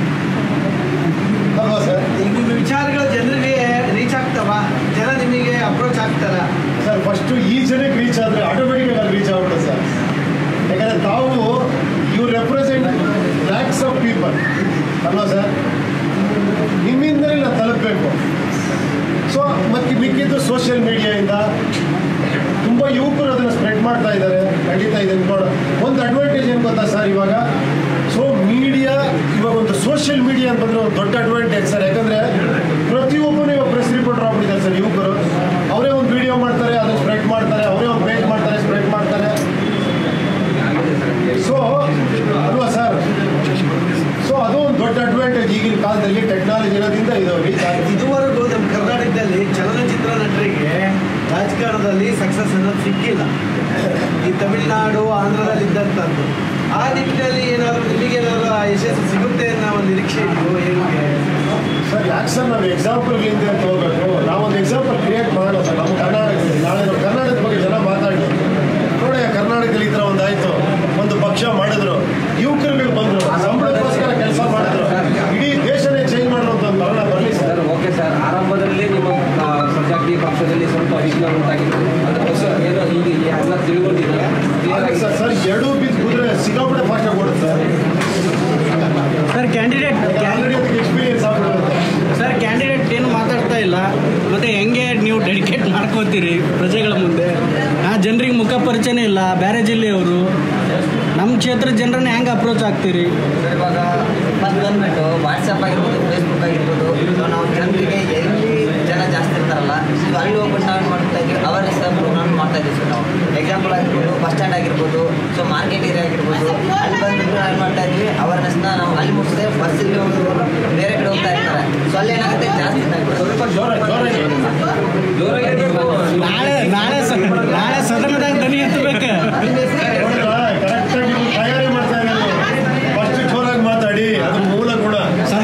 ಅಲ್ವಾ ಸರ್ ಈಗ ನಿಮ್ಮ ವಿಚಾರಗಳು ಜನರಿಗೆ ರೀಚ್ ಆಗ್ತಾವ ಜನ ನಿಮಗೆ ಅಪ್ರೋಚ್ ಆಗ್ತಾರ ಸರ್ ಫಸ್ಟು ಈ ಜನಕ್ಕೆ ರೀಚ್ ಆದರೆ ಆಟೋಮೆಟಿಕ್ ಆಗಿ ರೀಚ್ ಆಗ್ಬಿಡುತ್ತೆ ಸರ್ ಯಾಕಂದರೆ ತಾವು you represent lakhs of people ಅಲ್ವಾ ಸರ್ ನಿಮ್ಮಿಂದಲೇ ನಾವು ತಲುಪಬೇಕು ಸೊ ಮತ್ತು ಮಿಕ್ಕಿದ್ದು ಸೋಷಿಯಲ್ ಮೀಡಿಯಾಯಿಂದ ತುಂಬ ಯುವಕರು ಅದನ್ನು ಸ್ಪ್ರೆಡ್ ಮಾಡ್ತಾ ಇದ್ದಾರೆ ಖಂಡಿತ ಇದನ್ನು ನೋಡ ಒಂದು ಅಡ್ವಾಂಟೇಜ್ ಏನು ಗೊತ್ತಾ ಸರ್ ಇವಾಗ ಸೊ ಮೀಡಿಯಾ ಇವಾಗ ಒಂದು ಸೋಷಿಯಲ್ ಮೀಡಿಯಾ ಅಂತ ಬಂದರೆ ಒಂದು ದೊಡ್ಡ ಅಡ್ವಾಂಟೇಜ್ ಸರ್ ಯಾಕಂದರೆ ಪ್ರತಿಯೊಬ್ಬನು ಇವಾಗ ಪ್ರೆಸ್ ರಿಪೋರ್ಟರ್ ಆಗ್ಬಿಟ್ಟಿದ್ದಾರೆ ಸರ್ ಯುವಕರು ಅವರೇ ಒಂದು ವಿಡಿಯೋ ಮಾಡ್ತಾರೆ ಅದನ್ನು ಸ್ಪ್ರೆಡ್ ಮಾಡ್ತಾರೆ ಅವರೇ ಒಂದು ಪೇಜ್ ಮಾಡ್ತಾರೆ ಸ್ಪ್ರೆಡ್ ಮಾಡ್ತಾರೆ ಸೊ ಅಲ್ವಾ ಸರ್ ಸೊ ಅದು ಒಂದು ದೊಡ್ಡ ಅಡ್ವಾಂಟೇಜ್ ಈಗಿನ ಕಾಲದಲ್ಲಿ ಟೆಕ್ನಾಲಜಿ ಇರೋದ್ರಿಂದ ಇದು ರೀಚ್ ಆಗಿದೆ ಇದುವರೆಗೂ ನಮ್ಮ ಕರ್ನಾಟಕದಲ್ಲಿ ಚಲನಚಿತ್ರ ನಟರಿಗೆ ರಾಜಕಾರಣದಲ್ಲಿ ಸಕ್ಸಸ್ ಅನ್ನೋದು ಸಿಕ್ಕಿಲ್ಲ ಈ ತಮಿಳುನಾಡು ಆಂಧ್ರದಲ್ಲಿ ಇದ್ದಂಥದ್ದು ಆ ನಿಟ್ಟಿನಲ್ಲಿ ಏನಾದರೂ ನಿಮಗೇನಾದ್ರು ಆ ಯಶಸ್ಸು ಸಿಗುತ್ತೆ ಅನ್ನೋ ಒಂದು ನಿರೀಕ್ಷೆ ಇದೆಯೋ ಹೇಗೆ ಸರ್ ಯಾಕೆ ಸರ್ ನಾವು ಎಕ್ಸಾಂಪಲ್ಗಳಿಂದ ತಗೋಬೇಕು ನಾವೊಂದು ಎಕ್ಸಾಂಪಲ್ ಕ್ರಿಯೇಟ್ ಮಾಡೋಣ ಸರ್ ನಮ್ಮ ಕರ್ನಾಟಕದಲ್ಲಿ ನಾಳೆ ನಾವು ಕರ್ನಾಟಕದ ಬಗ್ಗೆ ಜನ ಮಾತಾಡಿ ನೋಡಿ ಕರ್ನಾಟಕದಲ್ಲಿ ಈ ಥರ ಒಂದು ಆಯಿತು ಒಂದು ಪಕ್ಷ ಮಾಡಿದ್ರು ಯುವಕರುಗಳು ಬಂದರು ಸಂಬಳಕ್ಕೋಸ್ಕರ ಕೆಲಸ ಮಾಡಿದ್ರು ಇಡೀ ದೇಶನೇ ಚೇಂಜ್ ಮಾಡುವಂಥ ಒಂದು ಮರಣ ಬರಲಿ ಸರ್ ಸರ್ ಓಕೆ ಸರ್ ಆರಂಭದಲ್ಲಿ ನಿಮ್ಮ ಆ, ಪ್ರಜಾಕೀಯ ಪಕ್ಷದಲ್ಲಿ ಸ್ವಲ್ಪ ವಿಘ್ನ ಉಂಟಾಗಿತ್ತು ಅದಕ್ಕೋಸ್ಕರ ಏನೋ ಈಗ ಎಲ್ಲ ತಿಳ್ಕೊಂಡಿದ್ದಾರೆ ಕ್ಲಿಯರ್ ಆಗಿ ಸರ್ ಸರ್ ಎರಡೂ ಬಿದ್ದು ಕುದುರೆ ಸಿಕ್ಕಾಪಟ್ಟೆ ಫಾಸ್ಟಾಗಿ ಓಡುತ್ತೆ ಸರ್ ಸರ್ ಕ್ಯಾಂಡಿಡೇಟ್ ಆಲ್ರೆಡಿ ಅದಕ್ಕೆ ಎಕ್ಸ್ಪೀರಿಯನ್ಸ್ ಆಗ್ಬಿಡುತ್ತೆ ಸರ್ ಕ್ಯಾಂಡಿಡೇಟ್ ಏನು ಮಾತಾಡ್ತಾ ಇಲ್ಲ ಮತ್ತೆ ಹೆಂಗೆ ನೀವು ಡೆಡಿಕೇಟ್ ಮಾಡ್ಕೋತೀರಿ ಪ್ರಜೆಗಳ ಮುಂದೆ ಆ ಜನರಿಗೆ ಮುಖ ಪರಿಚಯನೇ ಇಲ್ಲ ಬೇರೆ ಜಿಲ್ಲೆಯವರು ನಮ್ಮ ಕ್ಷೇತ್ರದ ಜನರನ್ನ ಹೆಂಗೆ ಅಪ್ರೋಚ್ ಆಗ್ತೀರಿ ಸರ್ ಇವಾಗ ಫಸ್ಟ್ ಬಂದ್ಬಿಟ್ಟು ವಾಟ್ಸಪ್ ಆಗಿರ್ಬೋದು ಫೇಸ್ಬುಕ್ ಆಗಿರ್ಬೋದು ಸೊ ನಾವು ಜನರಿಗೆ ಎಲ್ಲಿ ಜನ ಜಾಸ್ತಿ ಇರ್ತಾರಲ್ಲ ಸೊ ಅಲ್ಲಿ ಹೋಗ್ಬಿಟ್ಟು ನಾವು ಏನು ಮಾಡ್ತಾ ಇದ್ದೀವಿ ಅವೇರ್ನೆಸ್ ಪ್ರೋಗ್ರಾಮ್ ಮಾಡ್ತಾ ಇದ್ದೀವಿ ಸರ್ ನಾವು ಎಕ್ಸಾಂಪಲ್ ಆಗಿರ್ಬೋದು ಬಸ್ ಸ್ಟ್ಯಾಂಡ್ ಆಗಿರ್ಬೋದು ಸೊ ಮಾರ್ಕೆಟ್ ಏರಿಯಾ ಆಗಿರ್ಬೋದು ಅಲ್ಲಿ ಬಂದ್ಬಿಟ್ಟು ನಾವು ಏನು ಮಾಡ್ತಾ ಇದ್ವಿ ಅವೇರ್ನೆಸ್ನ ನಾವು ಅಲ್ಲಿ ಮುಗಿಸಿದೆ ಬಸ್ಸಲ್ಲಿ ಒಂದು ಬೇರೆ ಕಡೆ ಹೋಗ್ತಾ ಇರ್ತಾರೆ ಸೊ ಅಲ್ಲಿ ಏನಾಗುತ್ತೆ ಜಾಸ್ತಿ ಸ್ವಲ್ಪ ಜೋರ ಜೋರಾಗಿ ನೀವು ನಾಳೆ ನಾಳೆ ಸ- ನಾಳೆ ಸದನದಾಗ ದನಿ ಎತ್ತಬೇಕು ಕರೆಕ್ಟಾಗಿ ತಯಾರಿ ಮಾಡ್ತಾ ಇದ್ದಾರೆ ಫಸ್ಟ್ ಜೋರಾಗಿ ಮಾತಾಡಿ ಅದು ಮೂಲ ಗುಣ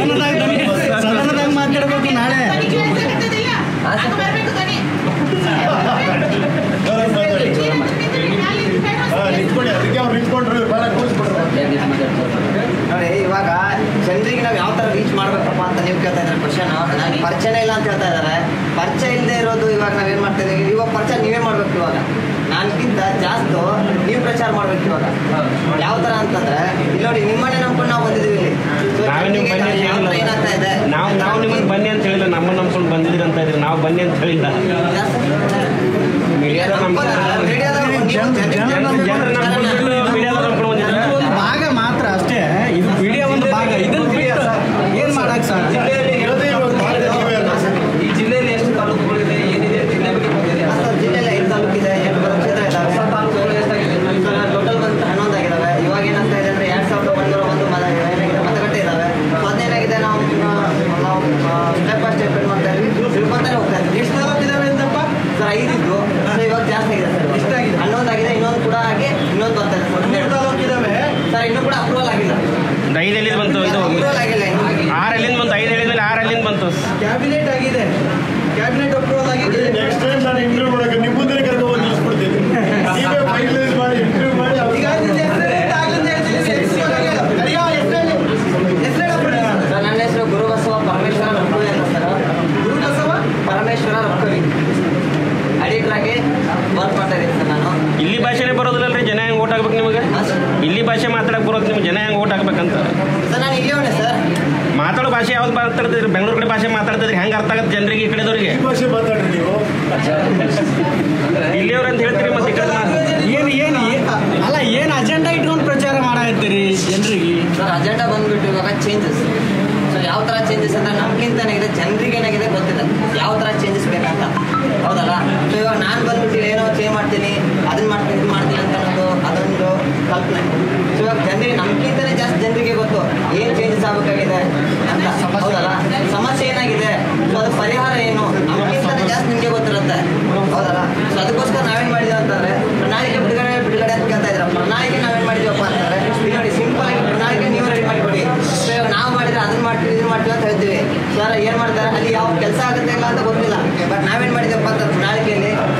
ಜನರಿಗೆ ನಾವು ಯಾವ ಥರ ರೀಚ್ ಮಾಡ್ಬೇಕಪ್ಪ ಅಂತ ನೀವು ಕೇಳ್ತಾ ಇದ್ದಾರೆ ಕ್ವಶನ್ ನನಗೆ ಪರಿಚಯನೇ ಇಲ್ಲ ಅಂತ ಹೇಳ್ತಾ ಇದ್ದಾರೆ ಪರಿಚಯ ಇಲ್ಲದೆ ಇರೋದು ಇವಾಗ ನಾವೇನು ಮಾಡ್ತಾ ಇದೀವಿ ಇವಾಗ ಪರಿಚಯ ನೀವೇ ಮಾಡ್ಬೇಕು ಇವಾಗ ನಾನ್ಗಿಂತ ಜಾಸ್ತಿ ನೀವು ಪ್ರಚಾರ ಮಾಡ್ಬೇಕು ಇವಾಗ ಯಾವ ಥರ ಅಂತಂದ್ರೆ ಇಲ್ಲಿ ನೋಡಿ ನಿಮ್ಮನ್ನೇ ನಂಬ್ಕೊಂಡು ನಾವು ಬಂದಿದ್ದೀವಿ ಇಲ್ಲಿ So, ನಾವೇ ನಿಮ್ಗೆ ಬನ್ನಿ ಅಂತ ಯಾವ ಥರ ಏನಾಗ್ತಾ ಇದೆ ಹೇಳಿಲ್ಲ ನಾವು ನಾವು ನಿಮಗೆ ಬನ್ನಿ ಅಂತ ಹೇಳಿಲ್ಲ ನಮ್ಮನ್ನ ನಂಬ್ಕೊಂಡು ಬಂದಿದ್ದೀರಿ ಅಂತ ಇದ್ರಿ ನಾವು ಬನ್ನಿ ಅಂತ ಹೇಳಿಲ್ಲ ಮೀಡಿಯಾದ ಮೀಡಿಯಾದ ನಂಬ್ಕೊಂಡು ಬಂದಿದ್ದಾರೆ ಇದು ಒಂದು ಭಾಗ ಮಾತ್ರ ಅಷ್ಟೇ ಇದು ವಿಡಿಯೋ ಒಂದು ಭಾಗ ಇದನ್ನ ಬಿಟ್ಟು ಏನ್ ಮಾಡಕ್ ಸಾಧ್ಯ ಇರೋದೇ ಇವಾಗ ಭಾಳ ನೀವೇ ಅಲ್ಲ ಸರ್. ಈ ಜಿಲ್ಲೆಯಲ್ಲಿ ಎಷ್ಟು ತಾಲೂಕುಗಳಿದೆ ಏನಿದೆ ಜಿಲ್ಲೆ ಬಗ್ಗೆ ಗೊತ್ತಿದೆ ಜಿಲ್ಲೆಯಲ್ಲಿ ಐದು ತಾಲೂಕಿದೆ ಎಂಟು ಕ್ಷೇತ್ರ ಇದಾವೆ ಟೋಟಲ್ ಬಂದು ಹನ್ನೊಂದು ಆಗಿದಾವೆ ಇವಾಗ ಏನಾಗ್ತಾ ಇದೆ ಅಂದ್ರೆ ಎರಡ್ ಸಾವಿರದ ಒಂದೂರ ಒಂದು ಮತ ಏನಾಗಿದೆ ಮತಗಟ್ಟೆ ಇದಾವೆ ಸೊ ಅದೇನಾಗಿದೆ ನಾವು ನಾವು ಸ್ಟೆಪ್ ಬೈ ಸ್ಟೆಪ್ ಏನು ಮಾಡ್ತಾ ಇದ್ವಿ ತಿಳ್ಕೊಂತಾನೆ ಹೋಗ್ತಾ ಇದ್ವಿ ಎಷ್ಟು ತಾಲೂಕು ಇದಾವೆ ಅಂತಪ್ಪ ಸರ್ ಐದಿದ್ದು ಸೊ ಇವಾಗ ಜಾಸ್ತಿ ಆಗಿದೆ ಸರ್ ಎಷ್ಟಾಗಿದೆ? ಹನ್ನೊಂದು ಆಗಿದೆ ಇನ್ನೊಂದು ಕೂಡ ಆಗಿ ಇನ್ನೊಂದು ಬರ್ತಾ ಇದೆ ಸರ್ ಮೂರು ತಾಲೂಕು ಇದಾವೆ ಸರ್ ಇನ್ನೂ ಕೂಡ ಅಪ್ರೂವಲ್ ಆಗಿಲ್ಲ ಒಂದು ಐದು ಎಲ್ಲಿಂದ ಬಂತು ಇದು ಅಪ್ರೂವಲ್ ಆಗಿಲ್ಲ ಇನ್ನು ಆರು ಎಲ್ಲಿಂದ ಬಂತು ಐದು ಹೇಳಿದ್ಮೇಲೆ ಆರು ಎಲ್ಲಿಂದ ಬಂತು ಕ್ಯಾಬಿನೆಟ್ ಆಗಿದೆ ಕ್ಯಾಬಿನೆಟ್ ಅಪ್ರೂವಲ್ ಆಗಿದೆ ನೆಕ್ಸ್ಟ್ ಟೈಮ್ ನಾನು ಇಂಟರ್ವ್ಯೂ ಮಾಡಕ್ಕೆ ನಿಮ್ಮ ಮುಂದೆ ಕರ್ಕೊಂಡು ನಿಲ್ಲಿಸ್ಬಿಡ್ತೀನಿ ನೀವೇ ಫೈನಲೈಸ್ ಮಾಡಿ ಇಂಟರ್ವ್ಯೂ ಮಾಡಿ ಈಗ ನಿನ್ನ ಹೆಸರು ಏನು ಆಗ್ಲಿಂದ ಹೇಳ್ತೀನಿ, ಹೆಸರು ಹೇಳು. ಕರಿಯ, ಹೆಸರು ಹೇಳು. ಹೆಸರು ಹೇಳಪ್ಪ ನೀನು. ಸರ್ ನನ್ನ ಹೆಸರು ಗುರುಬಸವ ಪರಮೇಶ್ವರ ರಕ್ಕುವಿ ಅಂತ ಸರ್ ಗುರು ಬಸವ ಪರಮೇಶ್ವರ ರಕ್ಕುವಿ ಎಡಿಟರ್ ಆಗಿ ವರ್ಕ್ ಮಾಡ್ತಾ ಇದ್ದೀನಿ ಸರ್ ನಾನು ಇಲ್ಲಿ ಭಾಷೆನೇ ಬರೋದಿಲ್ಲಲ್ರಿ ಜನ ಹೆಂಗೆ ಓಟ್ ಹಾಕ್ಬೇಕು ನಿಮಗೆ ಇಲ್ಲಿ ಭಾಷೆ ಮಾತಾಡಕ್ಕೆ ಬರೋದು ನಿಮ್ಗೆ ಜನ ಹೆಂಗೆ ಓಟ್ ಹಾಕ್ಬೇಕಂತ ಸರ್ ನಾನು ಇಲ್ಲಿಯವನೇ ಸರ್ ಮಾತಾಡೋ ಭಾಷೆ ಯಾವ್ದು ಮಾತಾಡ್ತಿದ್ರಿ ಬೆಂಗಳೂರು ಕಡೆ ಭಾಷೆ ಮಾತಾಡ್ತಿದ್ರಿ ಹೆಂಗೆ ಅರ್ಥ ಆಗುತ್ತೆ ಜನರಿಗೆ ಈ ಕಡೆದವ್ರಿಗೆ ಈ ಭಾಷೆ ಮಾತಾಡ್ರಿ ನೀವು ಇಲ್ಲಿಯವ್ರು ಅಂತ ಹೇಳ್ತೀರಿ ಮತ್ತೆ ಈ ಕಡೆ ಮಾ- ಏನ್ ಏನ್ ಏನ್- ಅಲ್ಲ ಏನ್ ಅಜೆಂಡಾ ಇಟ್ಕೊಂಡು ಪ್ರಚಾರ ಮಾಡಾಕತ್ತೀರಿ ಜನರಿಗೆ ಸರ್ ಅಜೆಂಡಾ ಬಂದ್ಬಿಟ್ಟು ಇವಾಗ ಚೇಂಜಸ್ ಸೊ ಯಾವ ಥರ ಚೇಂಜಸ್ ಅಂತ ನಮ್ಗಿಂತ ಏನಾಗಿದೆ ಜನರಿಗೆ ಏನಾಗಿದೆ ಗೊತ್ತಿಲ್ಲ ಯಾವ ಥರ ಚೇಂಜಸ್ ಬೇಕಂತ ಹೌದಲ್ಲ ಸೊ ಇವಾಗ ನಾನು ಬಂದ್ಬಿಟ್ಟು ಏನೋ ಚೇಂಜ್ ಮಾಡ್ತೀನಿ ಅದನ್ನ ಮಾಡ್ತೀನಿ ಇದು ಮಾಡ್ತೀನಿ ಅಂತ ಅನ್ನೋದು ಅದೊಂದು ಕಲ್ಪನೆ ಸೊ ಇವಾಗ ಜನರಿಗೆ ನಮ್ಗಿಂತನೇ ಜಾಸ್ತಿ ಜನರಿಗೆ ಗೊತ್ತು ಏನು ಚೇಂಜಸ್ ಆಗಬೇಕಾಗಿದೆ ಅಂತ ಹೌದಲ್ಲ ಸಮಸ್ಯೆ ಏನಾಗಿದೆ ಸೊ ಅದು ಪರಿಹಾರ ಏನು ನಮ್ಗಿಂತನೇ ಜಾಸ್ತಿ ನಿಮಗೆ ಗೊತ್ತಿರುತ್ತೆ ಹೌದಲ್ಲ ಸೊ ಅದಕ್ಕೋಸ್ಕರ ನಾವೇನು ಮಾಡಿದ್ವಿ ಅಂತಂದ್ರೆ ಪ್ರಣಾಳಿಕೆ ಬಿಡುಗಡೆ ಬಿಡುಗಡೆ ಅಂತ ಕೇಳ್ತಾ ಇದ್ರ ಪ್ರಣಾಳಿಕೆ ನಾವೇನು ಮಾಡಿದ್ವಪ್ಪ ಅಂತಂದ್ರೆ ಇಲ್ಲಿ ನೋಡಿ ಸಿಂಪಲ್ ಆಗಿ ಪ್ರಣಾಳಿಕೆ ನೀವು ರೆಡಿ ಮಾಡಿಕೊಡಿ ಸೊ ಇವಾಗ ನಾವು ಮಾಡಿದ್ರೆ ಅದನ್ನ ಮಾಡ್ತೀವಿ ಇದನ್ನ ಮಾಡ್ತೀವಿ ಅಂತ ಹೇಳ್ತೀವಿ ಸರ್ ಏನು ಮಾಡ್ತಾರೆ ಅಲ್ಲಿ ಯಾವ ಕೆಲಸ ಆಗುತ್ತೆ ಇಲ್ಲ ಅಂತ ಗೊತ್ತಿಲ್ಲ ಬಟ್ ನಾವೇನು ಮಾಡಿದ್ವಪ್ಪ ಅಂತ ಪ್ರಣಾಳಿಕೆಯಲ್ಲಿ